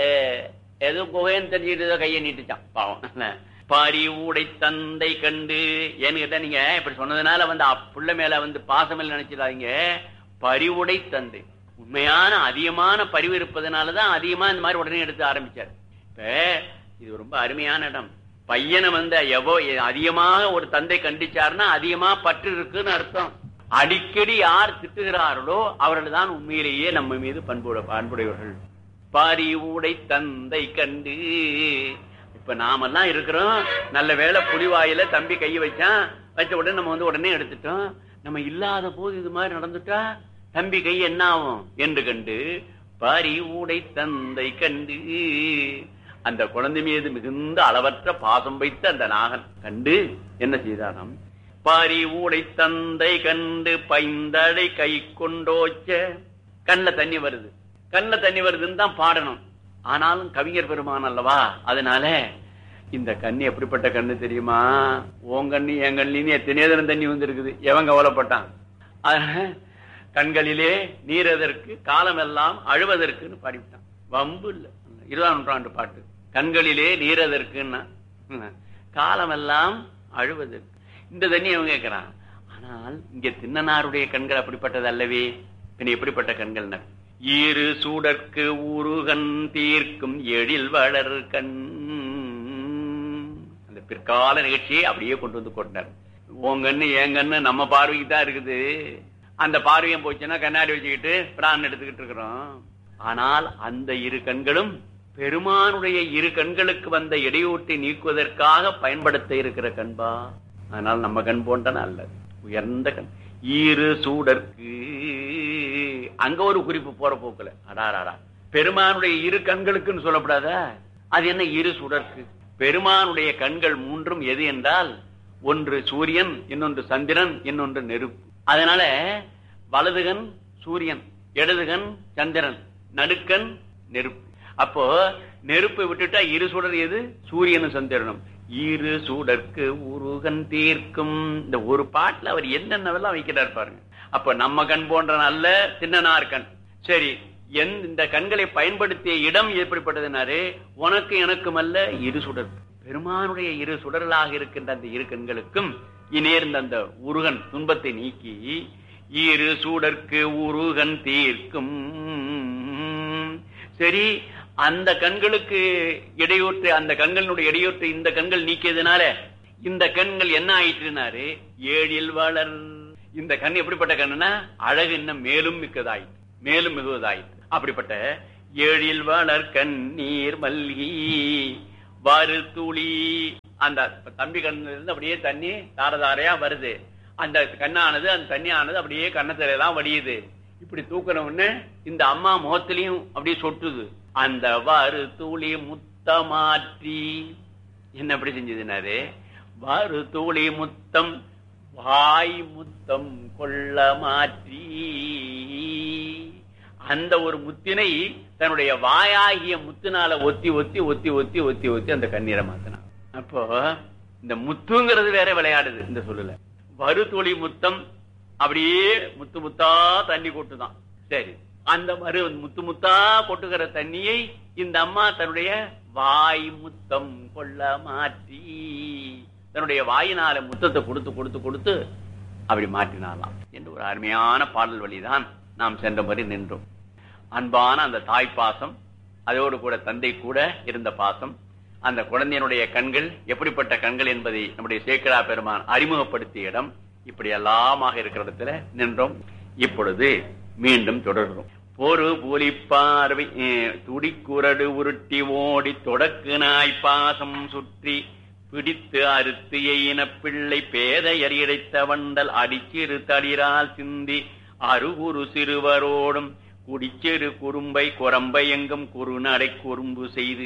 ஏதோ குகைன்னு தெரிஞ்சுட்டு கையை நீட்டுச்சான் பாவம் பாரி ஊடை தந்தை கண்டு ஏன்னு கேட்டா நீங்க இப்படி சொன்னதுனால வந்து அப்புள்ள மேல வந்து பாசமில்லை நினைச்சிடாதீங்க பரிவுடை தந்தை உண்மையான அதிகமான பரிவு இருப்பதனாலதான் அதிகமா இந்த மாதிரி உடனே எடுத்து ஆரம்பிச்சார் இப்ப இது ரொம்ப அருமையான இடம் பையனை வந்து எவ்வளோ அதிகமாக ஒரு தந்தை கண்டிச்சாருன்னா அதிகமா பற்று இருக்குன்னு அர்த்தம் அடிக்கடி யார் திட்டுகிறார்களோ அவர்கள் தான் உண்மையிலேயே நம்ம மீது பண்புட பண்புடையவர்கள் பரிவுடை தந்தை கண்டு இப்ப நாமெல்லாம் இருக்கிறோம் நல்ல வேளை புலிவாயில தம்பி கை வச்சான் வச்ச உடனே நம்ம வந்து உடனே எடுத்துட்டோம் நம்ம இல்லாத போது இது மாதிரி நடந்துட்டா தம்பி கை என்ன ஆகும் என்று கண்டு பரிவுடை தந்தை கண்டு அந்த குழந்தை மீது மிகுந்த அளவற்ற பாசம் வைத்த அந்த நாகன் கண்டு என்ன செய்தாராம் பரிவுடை தந்தை கண்டு பைந்தடை கை கொண்டோச்ச கண்ணுல தண்ணி வருது கண்ணுல தண்ணி வருதுன்னு தான் பாடணும் ஆனாலும் கவிஞர் பெருமான் அல்லவா அதனால இந்த கண்ணு எப்படிப்பட்ட கண்ணு தெரியுமா உன் கண்ணு என் கண்ணின்னு எத்தனையோ தினம் தண்ணி வந்திருக்குது எவன் கவலைப்பட்டான் அதனால கண்களிலே நீரதற்கு காலமெல்லாம் அழுவதற்குன்னு பாடிவிட்டான் வம்பு இல்ல இருபதாம் நூற்றாண்டு பாட்டு கண்களிலே நீரதற்குன்னா ம். காலமெல்லாம் அழுவதற்கு இந்த தண்ணி அவன் கேட்கிறான் ஆனால் இங்க தின்னனாருடைய கண்கள் அப்படிப்பட்டது அல்லவே பின்ன எப்படிப்பட்ட கண்கள் இரு சூடற்கு ஊருகன் தீர்க்கும் எழில் வளர் கண் அந்த பிற்கால நிகழ்ச்சியை அப்படியே கொண்டு வந்து கொண்டார் உன் கண்ணு என் கண்ணு நம்ம பார்வைக்கு தான் இருக்குது அந்த பார்வையும் போச்சுன்னா கண்ணாடி வச்சுக்கிட்டு பிரான் எடுத்துக்கிட்டு இருக்கிறோம் ஆனால் அந்த இரு கண்களும் பெருமானுடைய இரு கண்களுக்கு வந்த இடையூட்டை நீக்குவதற்காக பயன்படுத்த இருக்கிற கண்பா அதனால் நம்ம கண் போன்றன அல்ல உயர்ந்த கண் இரு சூடற்கு அங்க ஒரு குறிப்பு போற போக்குல அடாராடா பெருமானுடைய இரு கண்களுக்குன்னு சொல்லப்படாதா அது என்ன இரு சுடற்கு பெருமானுடைய கண்கள் மூன்றும் எது என்றால் ஒன்று சூரியன் இன்னொன்று சந்திரன் இன்னொன்று நெருப்பு அதனால வலதுகன் சூரியன் இடதுகன் சந்திரன் நடுக்கன் நெருப்பு அப்போ நெருப்பை விட்டுட்டா இரு சுடர் எது சூரியனும் சந்திரனும் இரு சூடற்கு உருகன் தீர்க்கும் இந்த ஒரு பாட்டுல அவர் என்னென்னவெல்லாம் வைக்கிறார் பாருங்க அப்ப நம்ம கண் போன்ற நல்ல சின்னனார் கண் சரி எந்த இந்த கண்களை பயன்படுத்திய இடம் எப்படிப்பட்டதுனாரு உனக்கு எனக்கும் அல்ல இரு சுடர் பெருமானுடைய இரு சுடர்களாக இருக்கின்ற அந்த இரு கண்களுக்கும் இனேர்ந்த அந்த உருகன் துன்பத்தை நீக்கி இரு சூடற்கு உருகன் தீர்க்கும் சரி அந்த கண்களுக்கு இடையூற்று அந்த கண்களுடைய இடையூற்று இந்த கண்கள் நீக்கியதுனால இந்த கண்கள் என்ன ஆயிற்றுனாரு ஏழில் வளர் இந்த கண் எப்படிப்பட்ட கண்ணுனா அழகு இன்னும் மேலும் மிக்கதாயிற்று மேலும் மிகுவதாயிற்று அப்படிப்பட்ட ஏழில் வளர் கண்ணீர் மல்கி வருத்துளி அந்த தம்பி கண்ணுல இருந்து அப்படியே தண்ணி தாரதாரையா வருது அந்த கண்ணானது அந்த தண்ணியானது அப்படியே கண்ணத்துல எல்லாம் வடியுது இப்படி தூக்கின உடனே இந்த அம்மா முகத்திலையும் அப்படியே சொட்டுது அந்த வரு துளி முத்தமாற்றி என்ன எப்படி செஞ்சதுனாரு வரு துளி முத்தம் வாய் முத்தம் கொள்ள மாற்றி அந்த ஒரு முத்தினை தன்னுடைய வாயாகிய முத்தினால ஒத்தி ஒத்தி ஒத்தி ஒத்தி ஒத்தி ஒத்தி அந்த கண்ணீரை மாத்தினான் அப்போ இந்த முத்துங்கிறது வேற விளையாடுது இந்த சொல்லல வருத்துளி முத்தம் அப்படியே முத்து முத்தா தண்ணி கொட்டுதான் சரி அந்த மறு முத்து முத்தா கொட்டுகிற தண்ணியை இந்த அம்மா தன்னுடைய வாய் முத்தம் கொள்ள மாற்றி தன்னுடைய வாயினால முத்தத்தை கொடுத்து கொடுத்து கொடுத்து அப்படி மாற்றினாலாம் என்று ஒரு அருமையான பாடல் வழிதான் நாம் சென்ற மாதிரி நின்றோம் அன்பான அந்த தாய் பாசம் அதோடு கூட தந்தை கூட இருந்த பாசம் அந்த குழந்தையினுடைய கண்கள் எப்படிப்பட்ட கண்கள் என்பதை நம்முடைய சேக்கரா பெருமான் அறிமுகப்படுத்திய இடம் இப்படி எல்லாமாக இருக்கிற இடத்துல நின்றோம் இப்பொழுது மீண்டும் தொடர்கிறோம் பொறு புலி பார்வை அஹ், துடிக்குரடு உருட்டி ஓடி தொடக்கு நாய் பாசம் சுற்றி பிடித்து அறுத்து எயின பிள்ளை பேதையர் இழைத்த வண்டல் அடிச்சிறு தளிரால் சிந்தி அருகுரு சிறுவரோடும் குடிச்செரு குறும்பை குரம்பை எங்கும் குறுநடை குறும்பு செய்து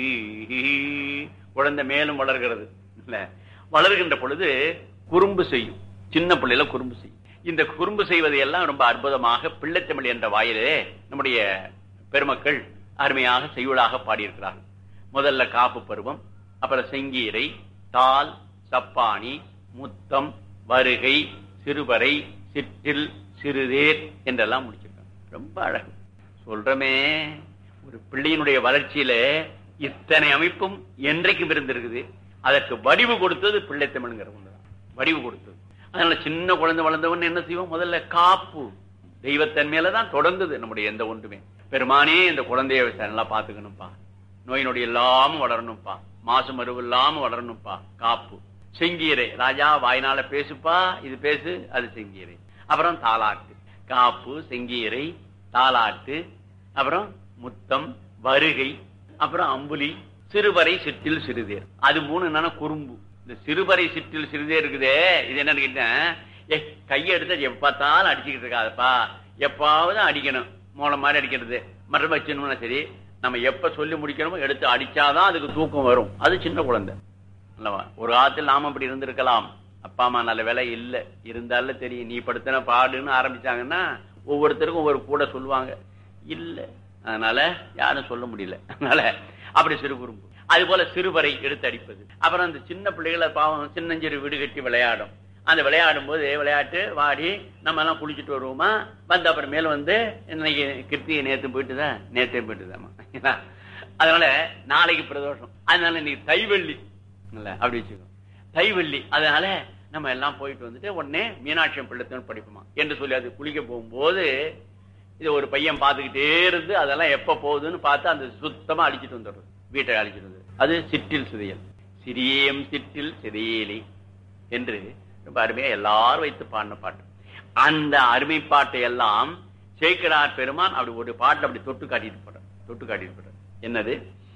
குழந்தை மேலும் வளர்கிறது இல்ல வளர்கின்ற பொழுது குறும்பு செய்யும் சின்ன பிள்ளையில குறும்பு செய்யும் இந்த குறும்பு செய்வதை எல்லாம் ரொம்ப அற்புதமாக பிள்ளைத்தமிழ் என்ற வாயிலே நம்முடைய பெருமக்கள் அருமையாக செய்யுளாக பாடியிருக்கிறார்கள் முதல்ல காப்பு பருவம் அப்புறம் செங்கீரை தால் சப்பாணி முத்தம் வருகை சிறுவரை சிற்றில் சிறுதேர் என்றெல்லாம் முடிச்சிருக்காங்க ரொம்ப அழகு சொல்றமே ஒரு பிள்ளையினுடைய வளர்ச்சியில இத்தனை அமைப்பும் என்றைக்கும் இருந்திருக்குது அதற்கு வடிவு கொடுத்தது பிள்ளை தமிழ்ங்கிற ஒண்ணுதான் வடிவு கொடுத்தது அதனால சின்ன குழந்தை வளர்ந்தவன் என்ன செய்வோம் முதல்ல காப்பு தெய்வத்தன் மேலதான் தொடர்ந்தது நம்முடைய எந்த ஒன்றுமே பெருமானே இந்த குழந்தைய நல்லா பாத்துக்கணும்ப்பா நோய் நொடி இல்லாம வளரணும்ப்பா மாசு மருவு இல்லாம வளரணும்ப்பா காப்பு செங்கீரை ராஜா வாய்னால பேசுப்பா இது பேசு அது செங்கீரை அப்புறம் தாலாட்டு காப்பு செங்கீரை தாலாட்டு அப்புறம் முத்தம் வருகை அப்புறம் அம்புலி சிறுவரை சிற்றில் சிறுதேர் அது மூணு என்னன்னா குறும்பு இந்த சிறுவரை சிற்றில் சிறுதேர் இருக்குதே இது என்னன்னு கேட்டேன் ஏ கையை எடுத்து எப்ப பார்த்தாலும் அடிச்சுக்கிட்டு இருக்காதப்பா எப்பாவது அடிக்கணும் மோள மாதிரி அடிக்கிறது மற்ற வச்சணும்னா சரி நம்ம எப்ப சொல்லி முடிக்கணுமோ எடுத்து அடிச்சாதான் அதுக்கு தூக்கம் வரும் அது சின்ன குழந்தை அல்லவா ஒரு காலத்தில் நாம அப்படி இருந்திருக்கலாம் அப்பா அம்மா நல்ல வேலை இல்ல இருந்தாலும் தெரியும் நீ படுத்தின பாடுன்னு ஆரம்பிச்சாங்கன்னா ஒவ்வொருத்தருக்கும் ஒவ்வொரு கூட சொல்லுவாங்க இல்ல அதனால யாரும் சொல்ல முடியல அதனால அப்படி சிறு குறும்பு அது போல சிறுவரை எடுத்து அடிப்பது அப்புறம் அந்த சின்ன பிள்ளைகளை பாவம் சின்னஞ்சிறு வீடு கட்டி விளையாடும் அந்த விளையாடும் போது விளையாட்டு வாடி நம்ம எல்லாம் குளிச்சுட்டு வருவோமா வந்து அப்புறம் மேல வந்து இன்னைக்கு கிருத்திகை நேத்து போயிட்டுதான் நேத்தே போயிட்டுதாமா அதனால நாளைக்கு பிரதோஷம் அதனால நீ தைவள்ளி இல்ல அப்படி வச்சுக்கோ தைவள்ளி அதனால நம்ம எல்லாம் போயிட்டு வந்துட்டு உடனே மீனாட்சி பிள்ளைத்தன் படிப்போமா என்று சொல்லி அது குளிக்க போகும்போது இது ஒரு பையன் பார்த்துக்கிட்டே இருந்து அதெல்லாம் எப்ப போகுதுன்னு பார்த்து அந்த சுத்தமா அடிச்சிட்டு வந்துடுறது வீட்டை அடிச்சிட்டு வந்து அது சிற்றில் சிதையல் சிறியம் சிற்றில் சிதையலி என்று ரொம்ப அருமையா எல்லாரும் வைத்து பாடின பாட்டு அந்த அருமை பாட்டை எல்லாம் சேக்கரார் பெருமான் அப்படி ஒரு பாட்டு அப்படி தொட்டு காட்டிட்டு போற தொட்டு காட்டிட்டு போற என்னது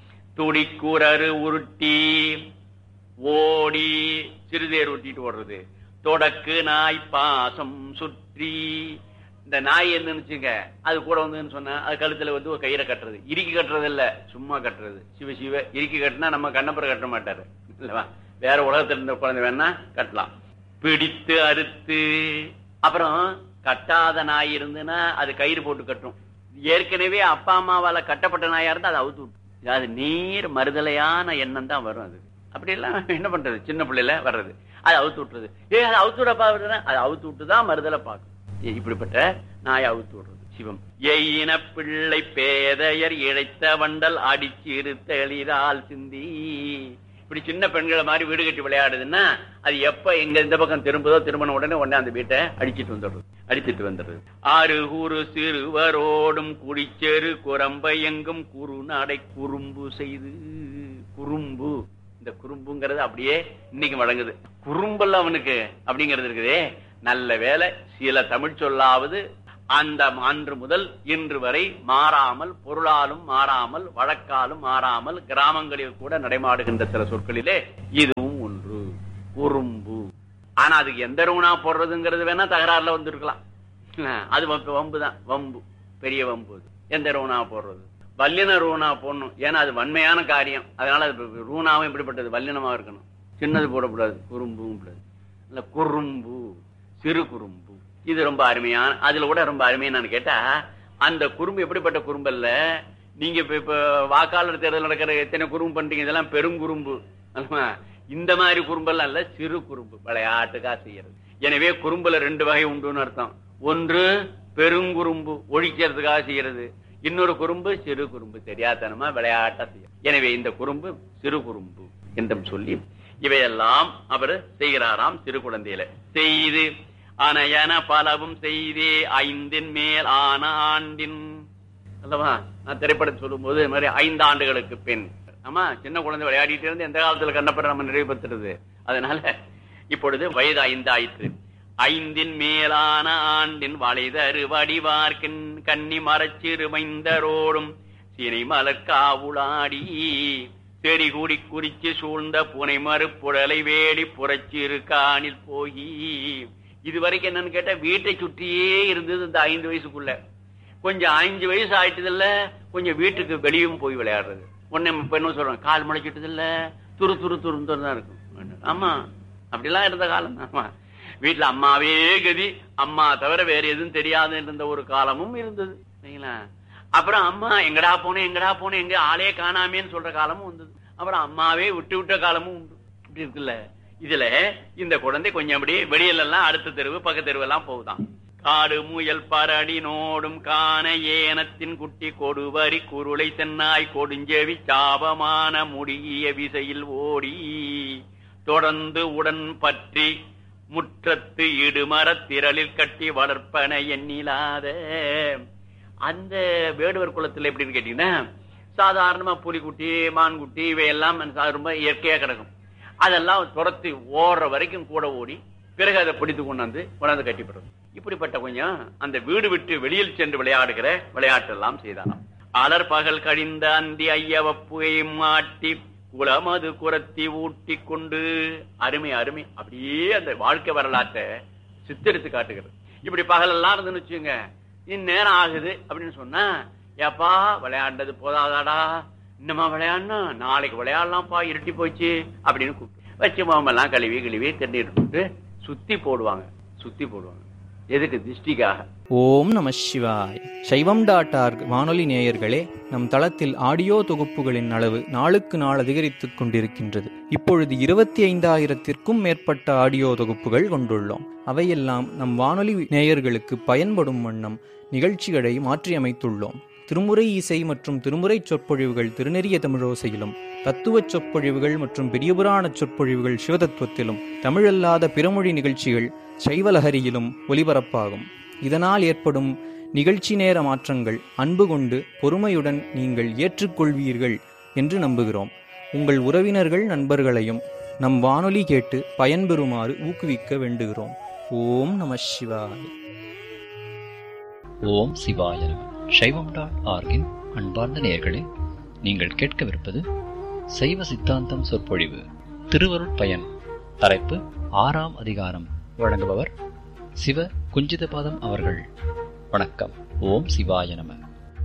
துடிக்கூரரு உருட்டி ஓடி சிறுதேர் உருட்டிட்டு ஓடுறது தொடக்கு நாய் பாசம் சுற்றி இந்த நாய் என்ன நினைச்சுங்க அது கூட வந்துன்னு சொன்னா அது கழுத்துல வந்து ஒரு கயிறை கட்டுறது இறுக்கி கட்டுறது இல்ல சும்மா கட்டுறது சிவ சிவ இறுக்கி கட்டினா நம்ம கண்ணப்புறம் கட்ட மாட்டாரு இல்லவா வேற உலகத்துல இருந்த குழந்தை வேணா கட்டலாம் பிடித்து அறுத்து அப்புறம் கட்டாத நாய் இருந்துன்னா அது கயிறு போட்டு கட்டும் ஏற்கனவே அப்பா அம்மாவால கட்டப்பட்ட நாயா இருந்தா அது அவுத்து விட்டு அது நீர் மறுதலையான எண்ணம் தான் வரும் அது அப்படி எல்லாம் என்ன பண்றது சின்ன பிள்ளைல வர்றது அது அவுத்து விட்டுறது ஏ அது அவுத்து விடப்பா விடுறேன் அது அவுத்து விட்டு தான் மறுதலை பார்க்கும் ஏ, இப்படிப்பட்ட நாய் அவுத்து விடுறது சிவம் எயின பிள்ளை பேதையர் இழைத்த வண்டல் அடிச்சு இருத்த எளிதால் சிந்தி இப்படி சின்ன பெண்களை மாதிரி வீடு கட்டி விளையாடுதுன்னா அது எப்ப எங்க இந்த பக்கம் திரும்புதோ திரும்பின உடனே உடனே அந்த வீட்டை அடிச்சிட்டு வந்துடுறது அடிச்சிட்டு வந்துடுறது ஆறு கூறு சிறுவரோடும் குடிச்செரு குரம்பை எங்கும் குறு நடை குறும்பு செய்து குறும்பு இந்த குறும்புங்கிறது அப்படியே இன்னைக்கு வழங்குது குறும்பல்ல அவனுக்கு அப்படிங்கிறது இருக்குதே நல்ல வேலை சில தமிழ் சொல்லாவது அந்த அன்று முதல் இன்று வரை மாறாமல் பொருளாலும் மாறாமல் வழக்காலும் மாறாமல் கிராமங்களில் கூட நடைமாடுகின்ற சில சொற்களிலே இதுவும் ஒன்று குறும்பு ஆனா அதுக்கு எந்த ரூணா போடுறதுங்கிறது வேணா தகராறுல வந்திருக்கலாம் அது வம்பு- வம்பு தான் வம்பு பெரிய வம்பு அது. எந்த ரூணா போடுறது வல்லின ரூணா போடணும் ஏன்னா அது வன்மையான காரியம் அதனால அது ரூணாவும் இப்படிப்பட்டது வல்லினமா இருக்கணும் சின்னது போடக்கூடாது குறும்பும் கூடாது இல்ல குறும்பு சிறு குறும்பு இது ரொம்ப அருமையான அதுல கூட ரொம்ப அருமையான கேட்டா அந்த குறும்பு எப்படிப்பட்ட குறும்பு அல்ல நீங்க இப்ப இப்ப வாக்காளர் தேர்தல் நடக்கிற எத்தனை குறும்பு பண்றீங்க இதெல்லாம் பெருங்குறும்பு அல்லவா? இந்த மாதிரி குறும்பெல்லாம் இல்ல சிறு குறும்பு விளையாட்டுக்கா செய்யறது எனவே குறும்புல ரெண்டு வகை உண்டுன்னு அர்த்தம் ஒன்று பெருங்குறும்பு ஒழிக்கிறதுக்காக செய்யறது இன்னொரு குறும்பு சிறு குறும்பு தெரியாதனமா விளையாட்டா செய்யும் எனவே இந்த குறும்பு சிறு குறும்பு என்றும் சொல்லி இவையெல்லாம் அவர் செய்கிறாராம் சிறு குழந்தையில செய்து அனையன பலவும் செய்தே ஐந்தின் மேல் ஆன ஆண்டின் அல்லவா நான் திரைப்படம் சொல்லும்போது இது மாதிரி ஐந்து ஆண்டுகளுக்கு பின் ஆமா சின்ன குழந்தை விளையாடிட்டு இருந்து எந்த காலத்துல கண்ணப்பட நம்ம நிறைவுபடுத்துறது அதனால இப்பொழுது வயது ஐந்து ஆயிற்று ஐந்தின் மேலான ஆண்டின் வளைதரு வடிவார்க்கின் கன்னி மரச்சிறுமைந்தரோடும் சினை மலர்காவுளாடி செடி கூடி குறிச்சு சூழ்ந்த புனை மறுப்புடலை வேடி புறச்சிறு காணில் போய் இதுவரைக்கும் என்னன்னு கேட்டா வீட்டை சுற்றியே இருந்தது இந்த ஐந்து வயசுக்குள்ள கொஞ்சம் அஞ்சு வயசு ஆயிட்டது இல்ல கொஞ்சம் வீட்டுக்கு வெளியும் போய் விளையாடுறது உடனே இப்ப என்ன சொல்றோம் கால் முளைச்சிட்டது இல்ல துரு துரு துரு தான் இருக்கும் ஆமா அப்படிலாம் இருந்த காலம் ஆமா வீட்டுல அம்மாவே கதி அம்மா தவிர வேற எதுவும் தெரியாது இருந்த ஒரு காலமும் இருந்தது சரிங்களா அப்புறம் அம்மா எங்கடா போனேன் எங்கடா போனேன் எங்க ஆளே காணாமேன்னு சொல்ற காலமும் வந்தது அப்புறம் அம்மாவே விட்டு விட்ட காலமும் உண்டு இப்படி இருக்குல்ல இதுல இந்த குழந்தை கொஞ்சம் அப்படியே வெளியில எல்லாம் அடுத்த தெருவு பக்கத்து தெருவு எல்லாம் போகுதான் காடு முயல் பரடி நோடும் காண ஏனத்தின் குட்டி கொடுவரி குருளை தென்னாய் கொடுஞ்செவி சாபமான முடிய விசையில் ஓடி தொடர்ந்து உடன் பற்றி முற்றத்து இடுமரத் திரளில் கட்டி வளர்ப்பன எண்ணிலாத அந்த வேடுவர் குலத்துல எப்படின்னு கேட்டீங்கன்னா சாதாரணமா புலிக்குட்டி மான்குட்டி இவையெல்லாம் ரொம்ப இயற்கையா கிடக்கும் அதெல்லாம் துரத்தி ஓடுற வரைக்கும் கூட ஓடி பிறகு அதை பிடித்து கொண்டாந்து கொண்டாந்து கட்டிப்படுறது இப்படிப்பட்ட கொஞ்சம் அந்த வீடு விட்டு வெளியில் சென்று விளையாடுகிற விளையாட்டெல்லாம் செய்தாராம் அலர் பகல் கழிந்த அந்தி ஐயவப்புகை மாட்டி குளமது குரத்தி ஊட்டி கொண்டு அருமை அருமை அப்படியே அந்த வாழ்க்கை வரலாற்றை சித்தரித்து காட்டுகிறது இப்படி பகலெல்லாம் இருந்துன்னு வச்சுங்க இந்நேரம் ஆகுது அப்படின்னு சொன்னா ஏப்பா விளையாண்டது போதாதாடா இன்னமா விளையாடணும் நாளைக்கு விளையாடலாம்ப்பா இருட்டி போச்சு அப்படின்னு கூப்பிட்டு வச்சு மாமெல்லாம் கழுவி கழுவி தண்ணீர் விட்டு சுத்தி போடுவாங்க சுத்தி போடுவாங்க எதுக்கு திருஷ்டிக்காக ஓம் நம சிவாய் சைவம் டாட் ஆர்க் வானொலி நேயர்களே நம் தளத்தில் ஆடியோ தொகுப்புகளின் அளவு நாளுக்கு நாள் அதிகரித்துக் கொண்டிருக்கின்றது இப்பொழுது இருபத்தி ஐந்தாயிரத்திற்கும் மேற்பட்ட ஆடியோ தொகுப்புகள் கொண்டுள்ளோம் அவையெல்லாம் நம் வானொலி நேயர்களுக்கு பயன்படும் வண்ணம் நிகழ்ச்சிகளை மாற்றியமைத்துள்ளோம் திருமுறை இசை மற்றும் திருமுறை சொற்பொழிவுகள் திருநெறிய தமிழோசையிலும் தத்துவ சொற்பொழிவுகள் மற்றும் பெரியபுராண சொற்பொழிவுகள் சிவதத்துவத்திலும் தமிழல்லாத பிறமொழி நிகழ்ச்சிகள் சைவலஹரியிலும் ஒலிபரப்பாகும் இதனால் ஏற்படும் நிகழ்ச்சி நேர மாற்றங்கள் அன்பு கொண்டு பொறுமையுடன் நீங்கள் ஏற்றுக்கொள்வீர்கள் என்று நம்புகிறோம் உங்கள் உறவினர்கள் நண்பர்களையும் நம் வானொலி கேட்டு பயன்பெறுமாறு ஊக்குவிக்க வேண்டுகிறோம் ஓம் நம சிவாய் ஓம் சிவாய நம சைவம் டாட் ஆர்கின் அன்பார்ந்த நேயர்களே நீங்கள் கேட்கவிருப்பது சைவ சித்தாந்தம் சொற்பொழிவு திருவருட் பயன் தலைப்பு ஆறாம் அதிகாரம் வழங்குபவர் சிவ குஞ்சிதபாதம் அவர்கள் வணக்கம் ஓம் சிவாய நம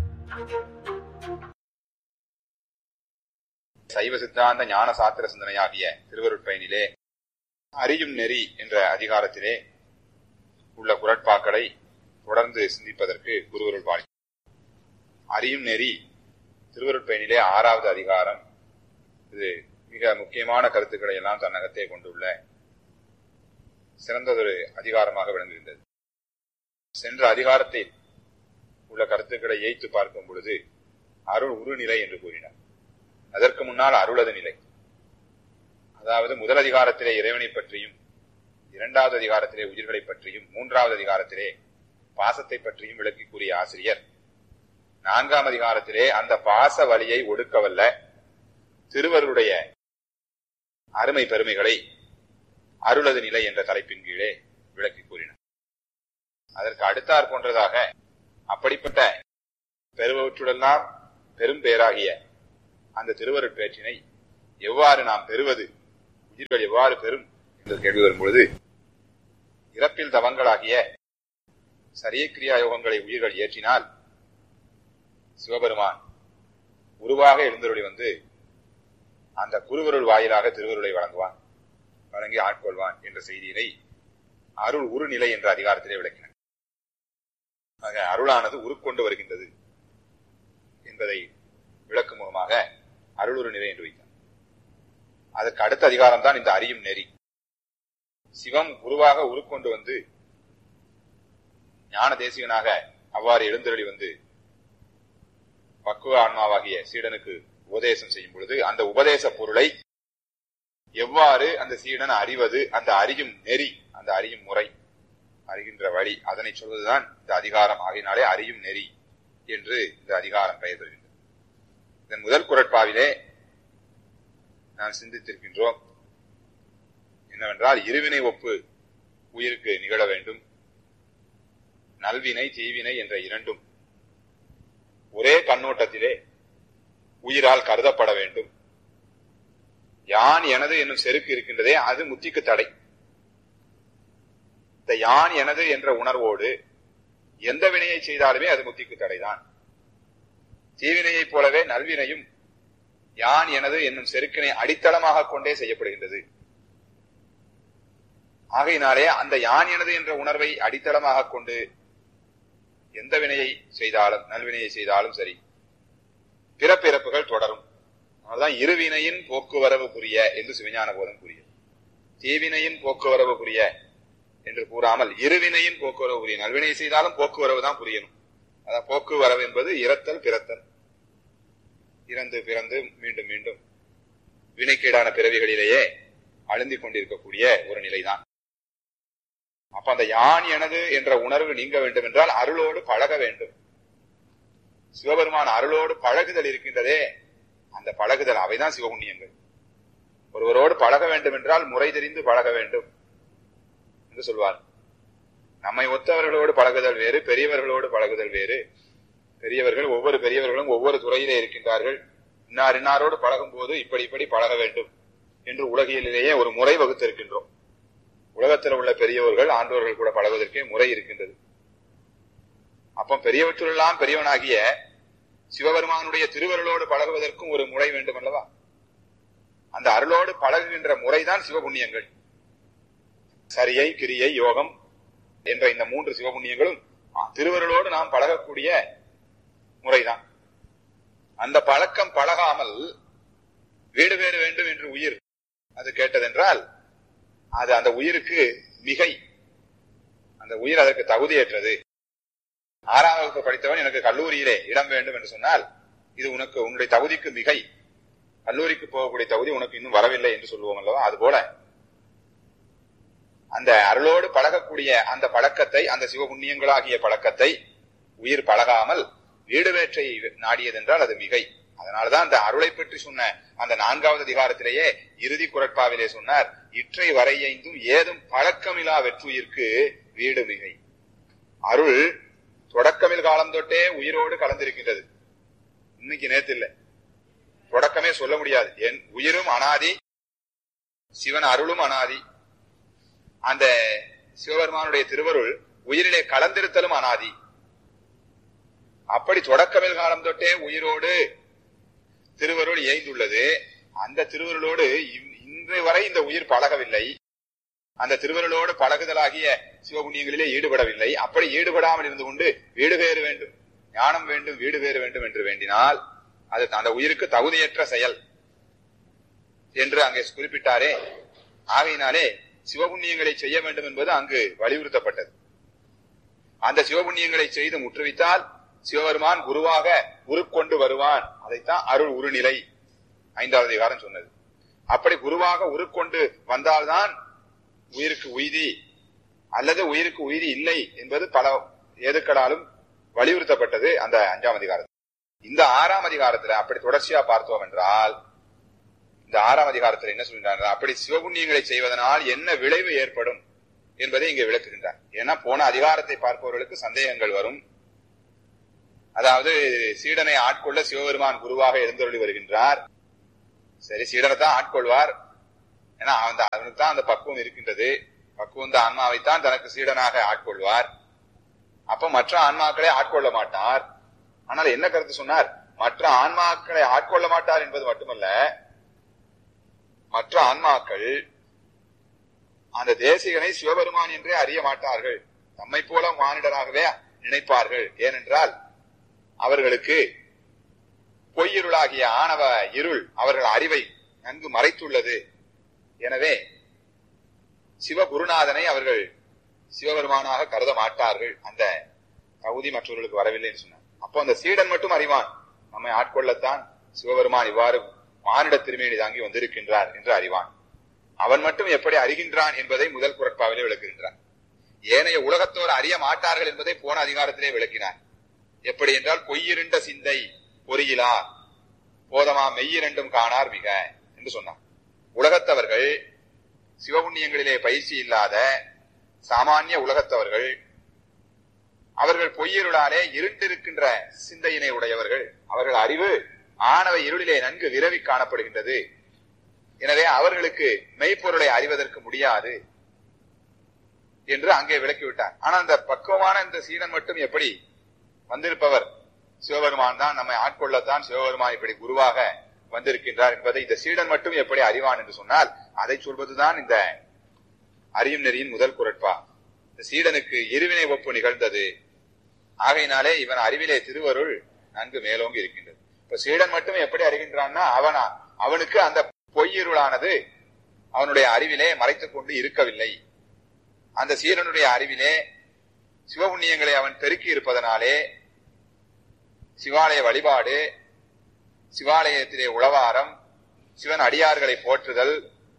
சைவ சித்தாந்த ஞான சாத்திர சிந்தனையாகிய திருவருட்பயனிலே அறியும் நெறி என்ற அதிகாரத்திலே உள்ள குரட்பாக்களை தொடர்ந்து சிந்திப்பதற்கு குருவருள் பாணி அறியும் நெறி திருவருட்பயனிலே ஆறாவது அதிகாரம் இது மிக முக்கியமான கருத்துக்களை எல்லாம் தன்னகத்தே கொண்டுள்ள சிறந்ததொரு அதிகாரமாக விளங்குகின்றது சென்ற அதிகாரத்தில் உள்ள கருத்துக்களை ஏய்த்து பார்க்கும் பொழுது அருள் உருநிலை என்று கூறினார் அதற்கு முன்னால் அருளது நிலை அதாவது முதல் அதிகாரத்திலே இறைவனை பற்றியும் இரண்டாவது அதிகாரத்திலே உயிர்களை பற்றியும் மூன்றாவது அதிகாரத்திலே பாசத்தை பற்றியும் விளக்கி கூறிய ஆசிரியர் நான்காம் அதிகாரத்திலே அந்த பாச வழியை ஒடுக்கவல்ல திருவருடைய அருமை பெருமைகளை அருளது நிலை என்ற தலைப்பின் கீழே விளக்கி கூறினார் அதற்கு அடுத்தாற் போன்றதாக அப்படிப்பட்ட பெறுவற்றுடெல்லாம் பெரும் பேராகிய அந்த திருவருட்பேற்றினை எவ்வாறு நாம் பெறுவது உயிர்கள் எவ்வாறு பெறும் என்று கேள்வி வரும்பொழுது இறப்பில் தவங்களாகிய சரிய கிரியா யோகங்களை உயிர்கள் ஏற்றினால் சிவபெருமான் உருவாக எழுந்தருளி வந்து அந்த குருவருள் வாயிலாக திருவருளை வழங்குவான் வழங்கி ஆட்கொள்வான் என்ற செய்தியினை அருள் உருநிலை என்ற அதிகாரத்திலே விளக்கினார் ஆக அருளானது உருக்கொண்டு வருகின்றது என்பதை விளக்கும் முகமாக அருளுரு நிலை என்று வைத்தார் அதற்கு அடுத்த அதிகாரம் தான் இந்த அறியும் நெறி சிவம் குருவாக உருக்கொண்டு வந்து ஞான தேசிகனாக அவ்வாறு எழுந்தருளி வந்து பக்குவ ஆன்மாவாகிய சீடனுக்கு உபதேசம் செய்யும் பொழுது அந்த உபதேச பொருளை எவ்வாறு அந்த சீடன் அறிவது அந்த அறியும் நெறி அந்த அறியும் முறை அறிகின்ற வழி அதனை சொல்வதுதான் இந்த அதிகாரம் ஆகினாலே அறியும் நெறி என்று இந்த அதிகாரம் பெயர் பெறுகின்றது இதன் முதல் குரட்பாவிலே நாம் சிந்தித்திருக்கின்றோம் என்னவென்றால் இருவினை ஒப்பு உயிருக்கு நிகழ வேண்டும் நல்வினை தீவினை என்ற இரண்டும் ஒரே கண்ணோட்டத்திலே உயிரால் கருதப்பட வேண்டும் யான் எனது என்னும் செருக்கு இருக்கின்றதே அது முத்திக்கு தடை இந்த யான் எனது என்ற உணர்வோடு எந்த வினையை செய்தாலுமே அது முத்திக்கு தடைதான் தீவினையைப் போலவே நல்வினையும் யான் எனது என்னும் செருக்கினை அடித்தளமாக கொண்டே செய்யப்படுகின்றது ஆகையினாலே அந்த யான் எனது என்ற உணர்வை அடித்தளமாக கொண்டு எந்த வினையை செய்தாலும் நல்வினையை செய்தாலும் சரி பிறப்பிறப்புகள் தொடரும் அதுதான் இருவினையின் போக்குவரவு புரிய என்று சிவஞான போதம் கூறியது தீவினையின் போக்குவரவு புரிய என்று கூறாமல் இருவினையின் போக்குவரவு புரிய நல்வினை செய்தாலும் போக்குவரவு தான் புரியணும் அதான் போக்குவரவு என்பது இறத்தல் பிறத்தல் இறந்து பிறந்து மீண்டும் மீண்டும் வினைக்கீடான பிறவிகளிலேயே அழுந்திக் கொண்டிருக்கக்கூடிய ஒரு நிலைதான் அப்ப அந்த யான் எனது என்ற உணர்வு நீங்க வேண்டும் என்றால் அருளோடு பழக வேண்டும் சிவபெருமான் அருளோடு பழகுதல் இருக்கின்றதே அந்த பழகுதல் அவைதான் சிவபுண்ணியங்கள் ஒருவரோடு பழக வேண்டும் என்றால் முறை தெரிந்து பழக வேண்டும் என்று சொல்வார் நம்மை ஒத்தவர்களோடு பழகுதல் வேறு பெரியவர்களோடு பழகுதல் வேறு பெரியவர்கள் ஒவ்வொரு பெரியவர்களும் ஒவ்வொரு துறையிலே இருக்கின்றார்கள் இன்னார் இன்னாரோடு பழகும் போது இப்படி இப்படி பழக வேண்டும் என்று உலகிலேயே ஒரு முறை வகுத்திருக்கின்றோம் உலகத்தில் உள்ள பெரியவர்கள் ஆண்டோர்கள் கூட பழகுவதற்கே முறை இருக்கின்றது அப்போ பெரியவற்றுள்ளெல்லாம் பெரியவனாகிய சிவபெருமானுடைய திருவருளோடு பழகுவதற்கும் ஒரு முறை வேண்டும் அல்லவா அந்த அருளோடு பழகுகின்ற முறைதான் சிவபுண்ணியங்கள் சரியை கிரியை யோகம் என்ற இந்த மூன்று சிவபுண்ணியங்களும் திருவருளோடு நாம் பழகக்கூடிய முறைதான் அந்த பழக்கம் பழகாமல் வீடு வேறு வேண்டும் என்று உயிர் அது கேட்டதென்றால் அது அந்த உயிருக்கு மிகை அந்த உயிர் அதற்கு தகுதியற்றது ஆறாம் வகுப்பு படித்தவன் எனக்கு கல்லூரியிலே இடம் வேண்டும் என்று சொன்னால் இது உனக்கு உன்னுடைய தகுதிக்கு மிகை கல்லூரிக்கு போகக்கூடிய தகுதி உனக்கு இன்னும் வரவில்லை என்று சொல்லுவோம் அல்லவா அது போல அந்த அருளோடு பழகக்கூடிய அந்த பழக்கத்தை அந்த சிவபுண்ணியங்களாகிய பழக்கத்தை உயிர் பழகாமல் வீடு வேற்றை நாடியதென்றால் அது மிகை அதனாலதான் அந்த அருளை பற்றி சொன்ன அந்த நான்காவது அதிகாரத்திலேயே இறுதி குரட்பாவிலே சொன்னார் இற்றை வரையைந்தும் ஏதும் பழக்கமிலா வெற்றுயிர்க்கு வீடு மிகை அருள் தொடக்கமில் காலம் தொட்டே உயிரோடு கலந்திருக்கின்றது இன்னைக்கு நேத்து இல்ல தொடக்கமே சொல்ல முடியாது என் உயிரும் அனாதி சிவன் அருளும் அனாதி அந்த சிவபெருமானுடைய திருவருள் உயிரிலே கலந்திருத்தலும் அனாதி அப்படி தொடக்கமில் காலம் தொட்டே உயிரோடு திருவருள் இயைந்துள்ளது அந்த திருவருளோடு இன்று வரை இந்த உயிர் பழகவில்லை அந்த திருவருளோடு பழகுதலாகிய சிவபுண்ணியங்களிலே ஈடுபடவில்லை அப்படி ஈடுபடாமல் இருந்து கொண்டு வீடு வேறு வேண்டும் ஞானம் வேண்டும் வீடு வேறு வேண்டும் என்று வேண்டினால் அது அந்த உயிருக்கு தகுதியற்ற செயல் என்று அங்கே குறிப்பிட்டாரே ஆகையினாலே சிவபுண்ணியங்களை செய்ய வேண்டும் என்பது அங்கு வலியுறுத்தப்பட்டது அந்த சிவபுண்ணியங்களை செய்து முற்றுவித்தால் சிவபெருமான் குருவாக உருக்கொண்டு வருவான் அதைத்தான் அருள் உருநிலை ஐந்தாவது அதிகாரம் சொன்னது அப்படி குருவாக உருக்கொண்டு வந்தால்தான் உயிருக்கு உய்தி அல்லது உயிருக்கு உய்தி இல்லை என்பது பல ஏதுக்களாலும் வலியுறுத்தப்பட்டது அந்த அஞ்சாம் அதிகாரத்தில் இந்த ஆறாம் அதிகாரத்துல அப்படி தொடர்ச்சியா பார்த்தோம் என்றால் இந்த ஆறாம் அதிகாரத்தில் என்ன சொல்கிறார்கள் அப்படி சிவபுண்ணியங்களை செய்வதனால் என்ன விளைவு ஏற்படும் என்பதை இங்கே விளக்குகின்றார் ஏன்னா போன அதிகாரத்தை பார்ப்பவர்களுக்கு சந்தேகங்கள் வரும் அதாவது சீடனை ஆட்கொள்ள சிவபெருமான் குருவாக எழுந்தருளி வருகின்றார் சரி சீடனை தான் ஆட்கொள்வார் ஏன்னா அந்த அவனுக்கு தான் அந்த பக்குவம் இருக்கின்றது பக்குவம் தான் ஆன்மாவைத்தான் தனக்கு சீடனாக ஆட்கொள்வார் அப்ப மற்ற ஆன்மாக்களை ஆட்கொள்ள மாட்டார் ஆனால் என்ன கருத்து சொன்னார் மற்ற ஆன்மாக்களை ஆட்கொள்ள மாட்டார் என்பது மட்டுமல்ல மற்ற ஆன்மாக்கள் அந்த தேசிகனை சிவபெருமான் என்றே அறிய மாட்டார்கள் தம்மை போல மானிடராகவே நினைப்பார்கள் ஏனென்றால் அவர்களுக்கு பொய்யிருளாகிய ஆணவ இருள் அவர்கள் அறிவை நன்கு மறைத்துள்ளது எனவே சிவகுருநாதனை அவர்கள் சிவபெருமானாக கருத மாட்டார்கள் அந்த தகுதி மற்றவர்களுக்கு வரவில்லை என்று சொன்னார் அப்போ அந்த சீடன் மட்டும் அறிவான் நம்மை ஆட்கொள்ளத்தான் சிவபெருமான் இவ்வாறு மானிட திருமேனி தாங்கி வந்திருக்கின்றார் என்று அறிவான் அவன் மட்டும் எப்படி அறிகின்றான் என்பதை முதல் குரட்பாவிலே விளக்குகின்றான் ஏனைய உலகத்தோர் அறிய மாட்டார்கள் என்பதை போன அதிகாரத்திலே விளக்கினார் எப்படி என்றால் பொய்யிருண்ட சிந்தை பொறியிலா போதமா மெய்யிரண்டும் காணார் மிக என்று சொன்னார் உலகத்தவர்கள் சிவபுண்ணியங்களிலே பயிற்சி இல்லாத சாமானிய உலகத்தவர்கள் அவர்கள் பொய்யிருளாலே இருண்டிருக்கின்ற சிந்தையினை உடையவர்கள் அவர்கள் அறிவு ஆணவ இருளிலே நன்கு விரவி காணப்படுகின்றது எனவே அவர்களுக்கு மெய்ப்பொருளை அறிவதற்கு முடியாது என்று அங்கே விளக்கிவிட்டார் ஆனா அந்த பக்குவமான இந்த சீடன் மட்டும் எப்படி வந்திருப்பவர் சிவபெருமான் தான் நம்மை ஆட்கொள்ளத்தான் சிவபெருமான் இப்படி குருவாக வந்திருக்கின்றார் என்பதை இந்த சீடன் மட்டும் எப்படி அறிவான் என்று சொன்னால் அதை சொல்வதுதான் இந்த அறியும் நெறியின் முதல் குரட்பா இந்த சீடனுக்கு இருவினை ஒப்பு நிகழ்ந்தது ஆகையினாலே இவன் அறிவிலே திருவருள் நன்கு மேலோங்கி இருக்கின்றது இப்ப சீடன் மட்டும் எப்படி அறிகின்றான்னா அவனா அவனுக்கு அந்த பொய்யிருளானது அவனுடைய அறிவிலே மறைத்துக் கொண்டு இருக்கவில்லை அந்த சீடனுடைய அறிவிலே சிவபுண்ணியங்களை அவன் பெருக்கி இருப்பதனாலே சிவாலய வழிபாடு சிவாலயத்திலே உளவாரம் சிவன் அடியார்களை போற்றுதல்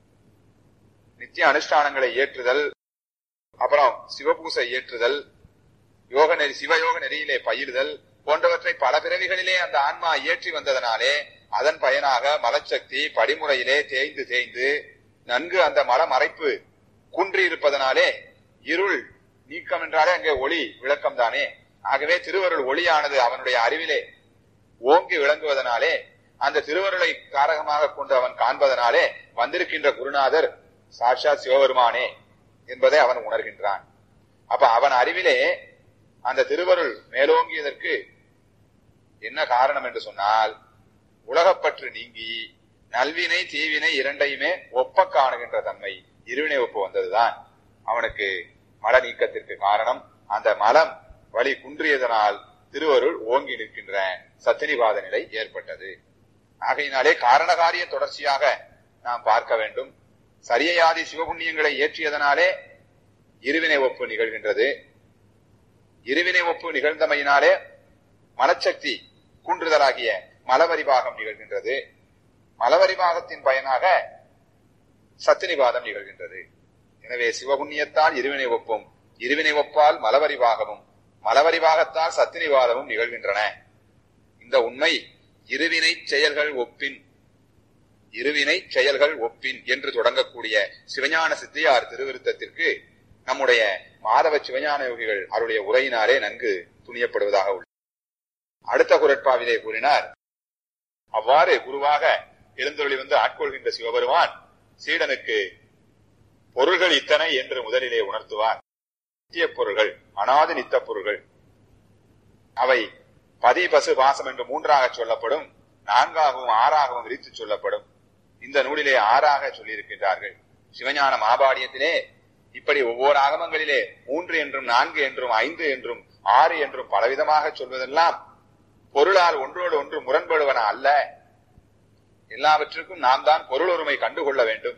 நித்திய அனுஷ்டானங்களை ஏற்றுதல் அப்புறம் சிவபூசை ஏற்றுதல் யோக நெறி சிவயோக நெறியிலே பயிலுதல் போன்றவற்றை பல பிறவிகளிலே அந்த ஆன்மா இயற்றி வந்ததனாலே அதன் பயனாக மலச்சக்தி படிமுறையிலே தேய்ந்து தேய்ந்து நன்கு அந்த மல மறைப்பு குன்றி இருப்பதனாலே இருள் நீக்கம் என்றாலே அங்கே ஒளி விளக்கம் தானே ஆகவே திருவருள் ஒளியானது அவனுடைய அறிவிலே ஓங்கி விளங்குவதனாலே அந்த திருவருளை காரகமாக கொண்டு அவன் காண்பதனாலே வந்திருக்கின்ற குருநாதர் சாட்சாத் சிவபெருமானே என்பதை அவன் உணர்கின்றான் அப்ப அவன் அறிவிலே அந்த திருவருள் மேலோங்கியதற்கு என்ன காரணம் என்று சொன்னால் உலகப்பற்று நீங்கி நல்வினை தீவினை இரண்டையுமே ஒப்ப காணுகின்ற தன்மை இருவினை ஒப்பு வந்ததுதான் அவனுக்கு மல நீக்கத்திற்கு காரணம் அந்த மலம் வழி குன்றியதனால் திருவருள் ஓங்கி நிற்கின்ற சத்தினிவாத நிலை ஏற்பட்டது ஆகையினாலே காரணகாரிய தொடர்ச்சியாக நாம் பார்க்க வேண்டும் சரியையாதி சிவபுண்ணியங்களை ஏற்றியதனாலே இருவினை ஒப்பு நிகழ்கின்றது இருவினை ஒப்பு நிகழ்ந்தமையினாலே மனச்சக்தி குன்றுதலாகிய மலவரிபாகம் நிகழ்கின்றது மலவரிபாகத்தின் பயனாக சத்தினிவாதம் நிகழ்கின்றது எனவே சிவபுண்ணியத்தால் இருவினை ஒப்பும் இருவினை ஒப்பால் மலவரிபாகமும் மலவரிபாகத்தால் சத்தினிவாதமும் நிகழ்கின்றன இந்த உண்மை இருவினை செயல்கள் ஒப்பின் இருவினை செயல்கள் ஒப்பின் என்று தொடங்கக்கூடிய சிவஞான சித்தியார் திருவிருத்தத்திற்கு நம்முடைய மாதவ சிவஞான யோகிகள் அவருடைய உரையினாலே நன்கு துணியப்படுவதாக உள்ளது அடுத்த குரட்பாவிலே கூறினார் அவ்வாறு குருவாக எழுந்தொழி வந்து ஆட்கொள்கின்ற சிவபெருமான் சீடனுக்கு பொருள்கள் இத்தனை என்று முதலிலே உணர்த்துவார் நித்திய பொருள்கள் அனாது நித்த பொருள்கள் அவை பதி பசு பாசம் என்று மூன்றாக சொல்லப்படும் நான்காகவும் ஆறாகவும் விரித்து சொல்லப்படும் இந்த நூலிலே ஆறாக சொல்லியிருக்கின்றார்கள் சிவஞான மாபாடியத்திலே இப்படி ஒவ்வொரு ஆகமங்களிலே மூன்று என்றும் நான்கு என்றும் ஐந்து என்றும் ஆறு என்றும் பலவிதமாக சொல்வதெல்லாம் பொருளால் ஒன்றோடு ஒன்று முரண்படுவன அல்ல எல்லாவற்றுக்கும் நாம் தான் பொருளொருமை கண்டுகொள்ள வேண்டும்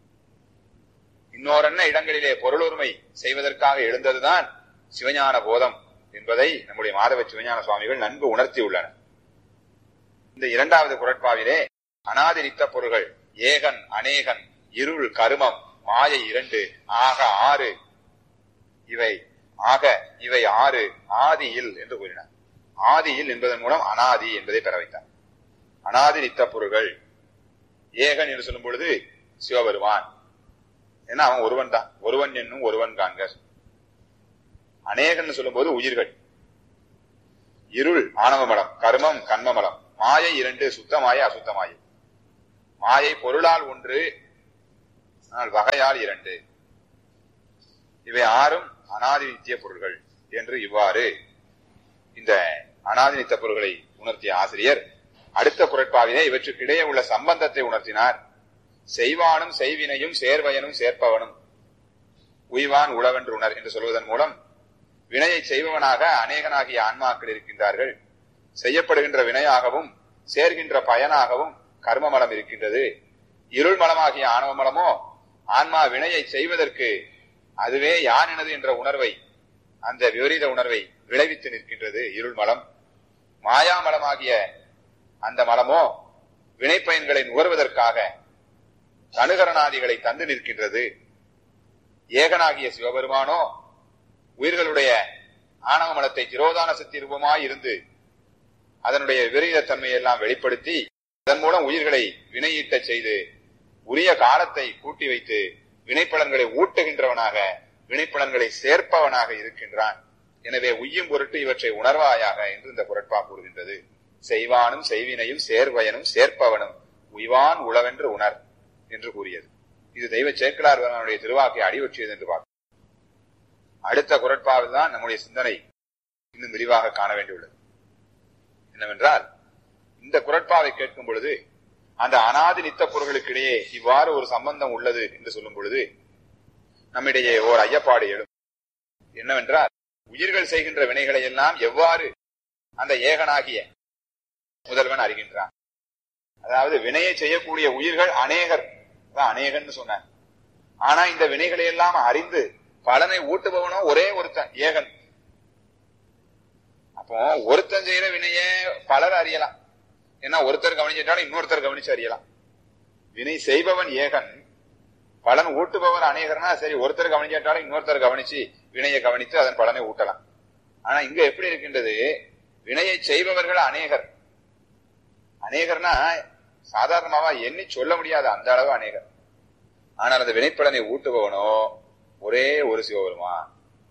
இன்னொரன்ன இடங்களிலே பொருளொருமை செய்வதற்காக எழுந்ததுதான் சிவஞான போதம் என்பதை நம்முடைய மாதவ சிவஞான சுவாமிகள் நன்கு உணர்த்தியுள்ளனர் இந்த இரண்டாவது குரட்பாவிலே அனாதிரித்த பொருள்கள் ஏகன் அநேகன் இருள் கருமம் மாயை இரண்டு ஆக ஆறு இவை ஆக இவை ஆறு ஆதியில் என்று கூறினார் ஆதியில் என்பதன் மூலம் அனாதி என்பதை பெற வைத்தார் அனாதி நித்த பொருள்கள் ஏகன் என்று சொல்லும் பொழுது சிவபெருமான் ஏன்னா அவன் ஒருவன் தான் ஒருவன் என்னும் ஒருவன் காண்க அநேகன்னு சொல்லும்போது உயிர்கள் இருள் ஆணவ மலம் கர்மம் கண்ம மலம் மாயை இரண்டு சுத்த மாயை அசுத்த மாயை மாயை பொருளால் ஒன்று ஆனால் வகையால் இரண்டு இவை ஆறும் அனாதி நித்திய பொருள்கள் என்று இவ்வாறு இந்த அனாதி நித்த பொருள்களை உணர்த்திய ஆசிரியர் அடுத்த குரட்பாவிலே இவற்றுக்கிடையே உள்ள சம்பந்தத்தை உணர்த்தினார் செய்வானும் செய்வினையும் சேர்வயனும் சேர்ப்பவனும் உய்வான் உழவென்று உணர் என்று சொல்வதன் மூலம் வினையை செய்பவனாக அநேகனாகிய ஆன்மாக்கள் இருக்கின்றார்கள் செய்யப்படுகின்ற வினையாகவும் சேர்கின்ற பயனாகவும் கர்ம மலம் இருக்கின்றது இருள் மலமாகிய ஆணவ மலமோ ஆன்மா வினையை செய்வதற்கு அதுவே யான் எனது என்ற உணர்வை அந்த விபரீத உணர்வை விளைவித்து நிற்கின்றது இருள் மலம் மாயாமலமாகிய அந்த மலமோ வினைப்பயன்களை நுகர்வதற்காக கணுகரணாதிகளை தந்து நிற்கின்றது ஏகனாகிய சிவபெருமானோ உயிர்களுடைய ஆணவ மலத்தை திரோதான சக்தி ரூபமாய் இருந்து அதனுடைய விபரீத தன்மையை எல்லாம் வெளிப்படுத்தி அதன் மூலம் உயிர்களை வினையீட்ட செய்து உரிய காலத்தை கூட்டி வைத்து வினைப்பலன்களை ஊட்டுகின்றவனாக வினைப்பலன்களை சேர்ப்பவனாக இருக்கின்றான் எனவே உய்யும் பொருட்டு இவற்றை உணர்வாயாக என்று இந்த குரட்பா கூறுகின்றது செய்வானும் செய்வினையும் சேர்வயனும் சேர்ப்பவனும் உய்வான் உளவென்று உணர் என்று கூறியது இது தெய்வ சேக்கலார் அவனுடைய திருவாக்கை அடிவற்றியது என்று பார்க்கிறோம் அடுத்த குரட்பாவில் தான் நம்முடைய சிந்தனை இன்னும் விரிவாக காண வேண்டியுள்ளது என்னவென்றால் இந்த குரட்பாவை கேட்கும் பொழுது அந்த அனாதி நித்த பொருள்களுக்கிடையே இவ்வாறு ஒரு சம்பந்தம் உள்ளது என்று சொல்லும் பொழுது நம்மிடையே ஓர் ஐயப்பாடு எழும் என்னவென்றால் உயிர்கள் செய்கின்ற வினைகளை எல்லாம் எவ்வாறு அந்த ஏகனாகிய முதல்வன் அறிகின்றான் அதாவது வினையை செய்யக்கூடிய உயிர்கள் அநேகர் அதான் அநேகன்னு சொன்னார் ஆனா இந்த வினைகளை எல்லாம் அறிந்து பலனை ஊட்டுபவனோ ஒரே ஒருத்தன் ஏகன் அப்போ ஒருத்தன் செய்யற வினைய பலர் அறியலாம் ஏன்னா ஒருத்தர் கவனிச்சிட்டாலும் இன்னொருத்தர் கவனிச்சு அறியலாம் வினை செய்பவன் ஏகன் பலன் ஊட்டுபவன் அநேகர்னா சரி ஒருத்தர் கவனிச்சிட்டாலும் இன்னொருத்தர் கவனிச்சு வினையை கவனித்து அதன் பலனை ஊட்டலாம் ஆனா இங்க எப்படி இருக்கின்றது வினையை செய்பவர்கள் அநேகர் அநேகர்னா சாதாரணமாவா எண்ணி சொல்ல முடியாத அந்த அளவு அநேகர் ஆனால் அந்த வினைப்பலனை ஊட்டுபவனோ ஒரே ஒரு சிவபெருமான்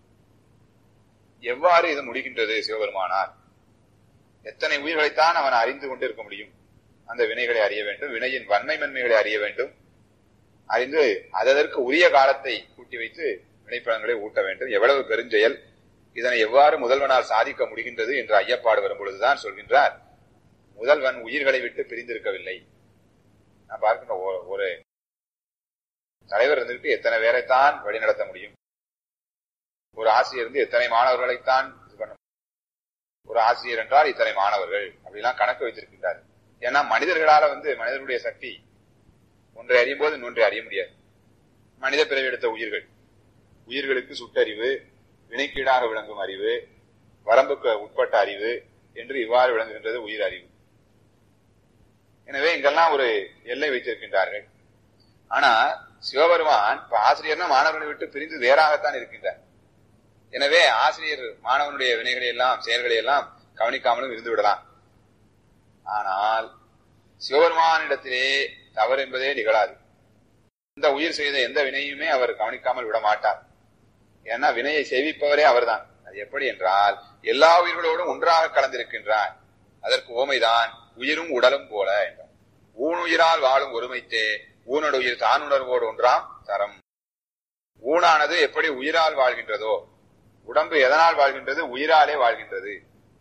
எவ்வாறு இது முடிகின்றது சிவபெருமானார் எத்தனை உயிர்களைத்தான் அவன் அறிந்து கொண்டிருக்க முடியும் அந்த வினைகளை அறிய வேண்டும் வினையின் வன்மை மென்மைகளை அறிய வேண்டும் அறிந்து அதற்கு உரிய காலத்தை கூட்டி வைத்து வினைப்பலன்களை ஊட்ட வேண்டும் எவ்வளவு பெருஞ்செயல் இதனை எவ்வாறு முதல்வனால் சாதிக்க முடிகின்றது என்று ஐயப்பாடு வரும் பொழுதுதான் சொல்கின்றார் முதல்வன் உயிர்களை விட்டு பிரிந்திருக்கவில்லை நான் பார்க்கின்ற ஒ- ஒரு தலைவர் இருந்துட்டு எத்தனை பேரைத்தான் வழிநடத்த முடியும் ஒரு ஆசிரியர் இருந்து எத்தனை மாணவர்களைத்தான் இது பண்ண முடியும்? ஒரு ஆசிரியர் என்றால் இத்தனை மாணவர்கள் அப்படிலாம் கணக்கு வைத்திருக்கின்றார் ஏன்னா மனிதர்களால வந்து மனிதனுடைய சக்தி ஒன்றை அறியும் போது இன்னொன்றை அறிய முடியாது மனித பிறவி எடுத்த உயிர்கள் உயிர்களுக்கு சுட்டறிவு வினைக்கீடாக விளங்கும் அறிவு வரம்புக்கு உட்பட்ட அறிவு என்று இவ்வாறு விளங்குகின்றது உயிர் அறிவு எனவே இங்கெல்லாம் ஒரு எல்லை வைத்திருக்கின்றார்கள் ஆனா சிவபெருமான் இப்ப ஆசிரியர்னா மாணவர்களை விட்டு பிரிந்து வேறாகத்தான் இருக்கின்றார் எனவே ஆசிரியர் மாணவனுடைய வினைகளை எல்லாம் செயல்களை எல்லாம் கவனிக்காமலும் இருந்து விடலாம் ஆனால் சிவபெருமானிடத்திலே தவறு என்பதே நிகழாது இந்த உயிர் செய்த எந்த வினையுமே அவர் கவனிக்காமல் விட மாட்டார் ஏன்னா வினையை செய்விப்பவரே அவர்தான் அது எப்படி என்றால் எல்லா உயிர்களோடும் ஒன்றாக கலந்திருக்கின்றார் அதற்கு ஓமைதான் உயிரும் உடலும் போல என்றார் ஊனுயிரால் வாழும் ஒருமைத்தே ஊனோட உயிர் தான் உணர்வோடு ஒன்றாம் தரம் ஊனானது எப்படி உயிரால் வாழ்கின்றதோ உடம்பு எதனால் வாழ்கின்றது உயிராலே வாழ்கின்றது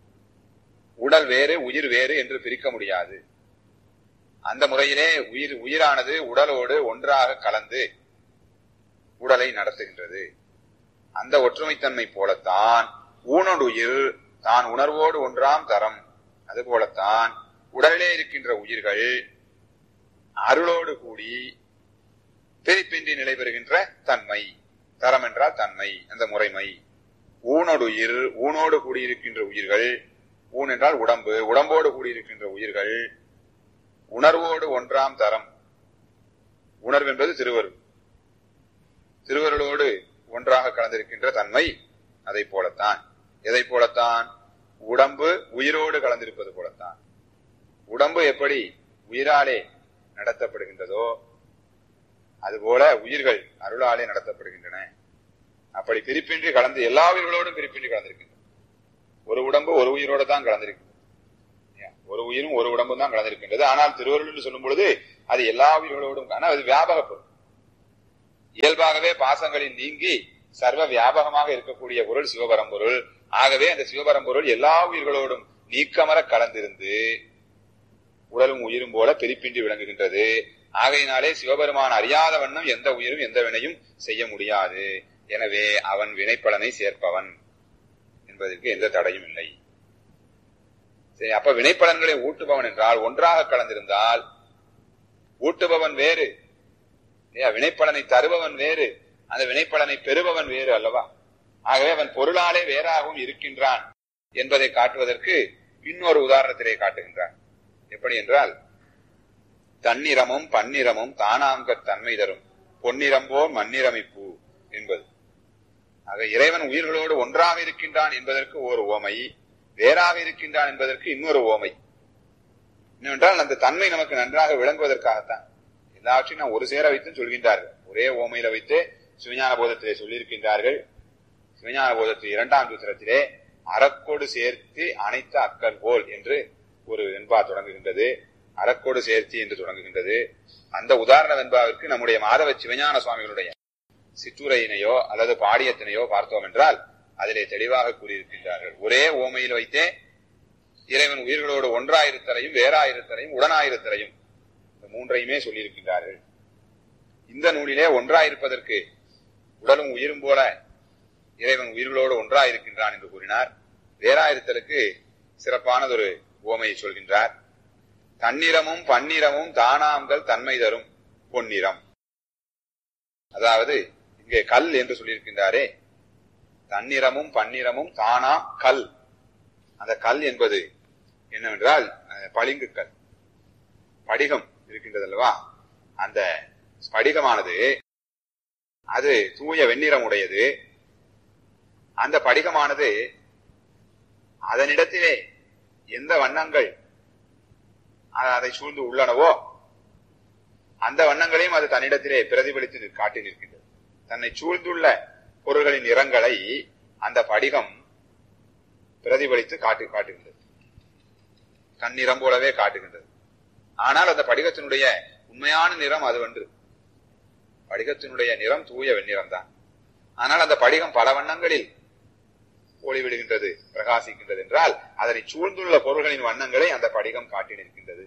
உடல் வேறு உயிர் வேறு என்று பிரிக்க முடியாது அந்த முறையிலே உயிர் உயிரானது உடலோடு ஒன்றாக கலந்து உடலை நடத்துகின்றது அந்த ஒற்றுமைத்தன்மை போலத்தான் ஊனோடு உயிர் தான் உணர்வோடு ஒன்றாம் தரம் அதுபோலத்தான் உடலிலே இருக்கின்ற உயிர்கள் அருளோடு கூடி பிரிப்பின்றி நிலை பெறுகின்ற தன்மை தரம் என்றால் தன்மை அந்த முறைமை ஊனோடு உயிர் ஊனோடு கூடியிருக்கின்ற உயிர்கள் ஊன் என்றால் உடம்பு உடம்போடு கூடியிருக்கின்ற உயிர்கள் உணர்வோடு ஒன்றாம் தரம் உணர்வு என்பது திருவருள் திருவருளோடு ஒன்றாக கலந்திருக்கின்ற தன்மை அதை போலத்தான் எதை போலத்தான் உடம்பு உயிரோடு கலந்திருப்பது போலத்தான் உடம்பு எப்படி உயிராலே நடத்தப்படுகின்றதோ அதுபோல உயிர்கள் அருளாலே நடத்தப்படுகின்றன அப்படி பிரிப்பின்றி கலந்து எல்லா உயிர்களோடும் பிரிப்பின்றி கலந்திருக்கின்றன ஒரு உடம்பு ஒரு உயிரோட தான் கலந்திருக்கின்றது ஒரு உயிரும் ஒரு உடம்பும் தான் கலந்திருக்கின்றது ஆனால் திருவருள் என்று சொல்லும் பொழுது அது எல்லா உயிர்களோடும் ஆனால் அது வியாபக பொருள் இயல்பாகவே பாசங்களில் நீங்கி சர்வ வியாபகமாக இருக்கக்கூடிய பொருள் சிவபரம்பொருள் ஆகவே அந்த சிவபரம்பொருள் எல்லா உயிர்களோடும் நீக்கமர கலந்திருந்து உடலும் உயிரும் போல பிரிப்பின்றி விளங்குகின்றது ஆகையினாலே சிவபெருமான் அறியாத வண்ணம் எந்த உயிரும் எந்த வினையும் செய்ய முடியாது எனவே அவன் வினைப்பலனை சேர்ப்பவன் என்பதற்கு எந்த தடையும் இல்லை சரி அப்ப வினைப்பலன்களை ஊட்டுபவன் என்றால் ஒன்றாக கலந்திருந்தால் ஊட்டுபவன் வேறு இல்லையா வினைப்பலனை தருபவன் வேறு அந்த வினைப்பலனை பெறுபவன் வேறு அல்லவா ஆகவே அவன் பொருளாலே வேறாகவும் இருக்கின்றான் என்பதை காட்டுவதற்கு இன்னொரு உதாரணத்திலே காட்டுகின்றான் எப்படி என்றால் தன்னிறமும் பன்னிறமும் தானாங்க தன்மை தரும் பொன்னிறம்போர் மண்ணிறமிப்பூ என்பது ஆக இறைவன் உயிர்களோடு ஒன்றாக இருக்கின்றான் என்பதற்கு ஒரு ஓமை வேறாக இருக்கின்றான் என்பதற்கு இன்னொரு ஓமை என்னவென்றால் அந்த தன்மை நமக்கு நன்றாக விளங்குவதற்காகத்தான் எல்லாவற்றையும் நான் ஒரு சேர வைத்து சொல்கின்றார்கள் ஒரே ஓமையில வைத்து சிவஞான போதத்திலே சொல்லியிருக்கின்றார்கள் சிவஞான போதத்தில் இரண்டாம் சூத்திரத்திலே அறக்கோடு சேர்த்து அனைத்து அக்கல் போல் என்று ஒரு வெண்பா தொடங்குகின்றது அறக்கோடு சேர்த்தி என்று தொடங்குகின்றது அந்த உதாரண வெண்பாவிற்கு நம்முடைய மாதவ சிவஞான சுவாமிகளுடைய சிற்றுரையினையோ அல்லது பாடியத்தினையோ பார்த்தோம் என்றால் அதிலே தெளிவாக கூறியிருக்கின்றார்கள் ஒரே ஓமையில் வைத்தே இறைவன் உயிர்களோடு ஒன்றாயிருத்தலையும் வேறாயிருத்தலையும் உடனாயிருத்தலையும் இந்த மூன்றையுமே சொல்லியிருக்கின்றார்கள் இந்த நூலிலே ஒன்றாயிருப்பதற்கு உடலும் உயிரும் போல இறைவன் உயிர்களோடு ஒன்றாயிருக்கின்றான் என்று கூறினார் வேறாயிருத்தலுக்கு சிறப்பானதொரு ஓமையை சொல்கின்றார் தன்னிறமும் பன்னிறமும் தானாம்கள் தன்மை தரும் பொன்னிறம் அதாவது இங்கே கல் என்று சொல்லியிருக்கின்றாரே தன்னிறமும் பன்னிறமும் தானா கல் அந்த கல் என்பது என்னவென்றால் பளிங்கு கல் படிகம் இருக்கின்றது அல்லவா அந்த படிகமானது அது தூய வெண்ணிறம் உடையது அந்த படிகமானது அதனிடத்திலே எந்த வண்ணங்கள் அதை சூழ்ந்து உள்ளனவோ அந்த வண்ணங்களையும் அது தன்னிடத்திலே பிரதிபலித்து காட்டி நிற்கின்றது தன்னை சூழ்ந்துள்ள பொருள்களின் நிறங்களை அந்த படிகம் பிரதிபலித்து காட்டு காட்டுகின்றது தன்னிறம் போலவே காட்டுகின்றது ஆனால் அந்த படிகத்தினுடைய உண்மையான நிறம் அது ஒன்று படிகத்தினுடைய நிறம் தூய வெண்ணிறம் தான் ஆனால் அந்த படிகம் பல வண்ணங்களில் ஒளிவிடுகின்றது பிரகாசிக்கின்றது என்றால் அதனை சூழ்ந்துள்ள பொருள்களின் வண்ணங்களை அந்த படிகம் காட்டி நிற்கின்றது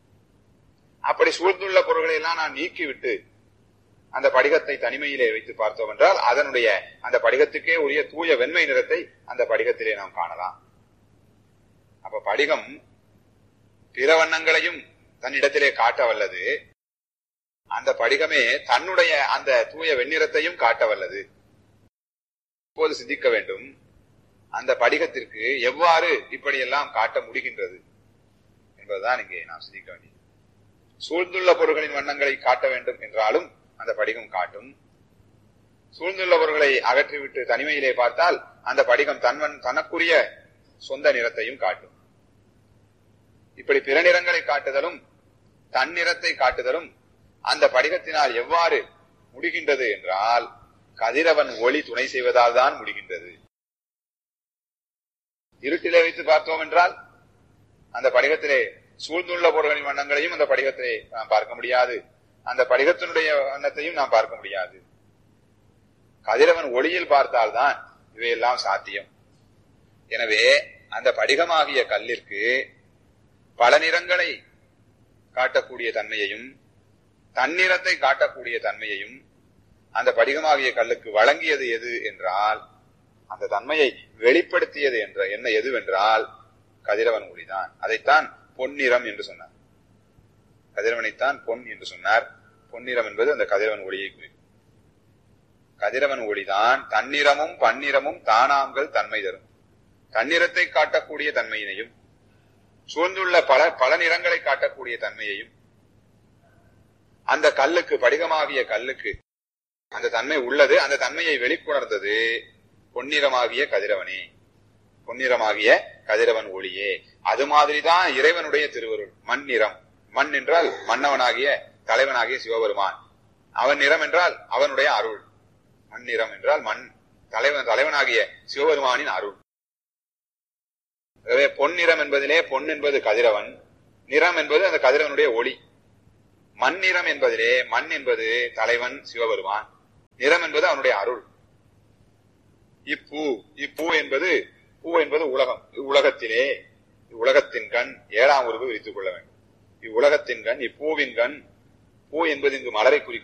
அப்படி சூழ்ந்துள்ள பொருள்களை எல்லாம் நான் நீக்கிவிட்டு அந்த படிகத்தை தனிமையிலே வைத்து பார்த்தோம் என்றால் அதனுடைய அந்த படிகத்துக்கே உரிய தூய வெண்மை நிறத்தை அந்த படிகத்திலே நாம் காணலாம் அப்ப படிகம் பிற வண்ணங்களையும் தன்னிடத்திலே காட்ட வல்லது அந்த படிகமே தன்னுடைய அந்த தூய வெண்ணிறத்தையும் காட்ட வல்லது இப்போது சிந்திக்க வேண்டும் அந்த படிகத்திற்கு எவ்வாறு இப்படியெல்லாம் காட்ட முடிகின்றது என்பதுதான் இங்கே நாம் சிந்திக்க வேண்டியது சூழ்ந்துள்ள பொருள்களின் வண்ணங்களை காட்ட வேண்டும் என்றாலும் அந்த படிகம் காட்டும் சூழ்ந்துள்ள பொருள்களை அகற்றிவிட்டு தனிமையிலே பார்த்தால் அந்த படிகம் தன்வன் தனக்குரிய சொந்த நிறத்தையும் காட்டும் இப்படி பிற நிறங்களை காட்டுதலும் தன்னிறத்தை காட்டுதலும் அந்த படிகத்தினால் எவ்வாறு முடிகின்றது என்றால் கதிரவன் ஒளி துணை செய்வதால் தான் முடிகின்றது இருட்டிலே வைத்து பார்த்தோம் என்றால் அந்த படிகத்திலே சூழ்ந்துள்ள பொருள்களின் வண்ணங்களையும் அந்த படிகத்திலே நாம் பார்க்க முடியாது அந்த படிகத்தினுடைய வண்ணத்தையும் நாம் பார்க்க முடியாது கதிரவன் ஒளியில் பார்த்தால்தான் இவையெல்லாம் சாத்தியம் எனவே அந்த படிகமாகிய கல்லிற்கு பல நிறங்களை காட்டக்கூடிய தன்மையையும் தன்னிறத்தை காட்டக்கூடிய தன்மையையும் அந்த படிகமாகிய கல்லுக்கு வழங்கியது எது என்றால் அந்த தன்மையை வெளிப்படுத்தியது என்ற என்ன எதுவென்றால் கதிரவன் ஒளிதான் அதைத்தான் பொன்னிறம் என்று சொன்னார் கதிரவனைத்தான் பொன் என்று சொன்னார் பொன்னிறம் என்பது அந்த கதிரவன் ஒளியை குறிக்கும் கதிரவன் ஒளிதான் தன்னிறமும் பன்னிறமும் தானாம்கள் தன்மை தரும் தன்னிறத்தை காட்டக்கூடிய தன்மையினையும் சூழ்ந்துள்ள பல பல நிறங்களை காட்டக்கூடிய தன்மையையும் அந்த கல்லுக்கு படிகமாகிய கல்லுக்கு அந்த தன்மை உள்ளது அந்த தன்மையை வெளிக்கொணர்ந்தது பொன்னிறமாகிய கதிரவனே பொன்னிறமாகிய கதிரவன் ஒளியே அது மாதிரிதான் இறைவனுடைய திருவருள் மண் நிறம் மண் என்றால் மன்னவனாகிய தலைவனாகிய சிவபெருமான் அவன் நிறம் என்றால் அவனுடைய அருள் மண் நிறம் என்றால் மண் தலைவன் தலைவனாகிய சிவபெருமானின் அருள் ஆகவே பொன் நிறம் என்பதிலே பொன் என்பது கதிரவன் நிறம் என்பது அந்த கதிரவனுடைய ஒளி மண் நிறம் என்பதிலே மண் என்பது தலைவன் சிவபெருமான் நிறம் என்பது அவனுடைய அருள் இப்பூ இப்பூ என்பது பூ என்பது உலகம் இவ்வுலகத்திலே இவ்வுலகத்தின் கண் ஏழாம் உருவு விரித்துக் கொள்ள வேண்டும் இவ்வுலகத்தின் கண் இப்பூவின் கண் பூ என்பது இங்கு மலரை குறிக்கும்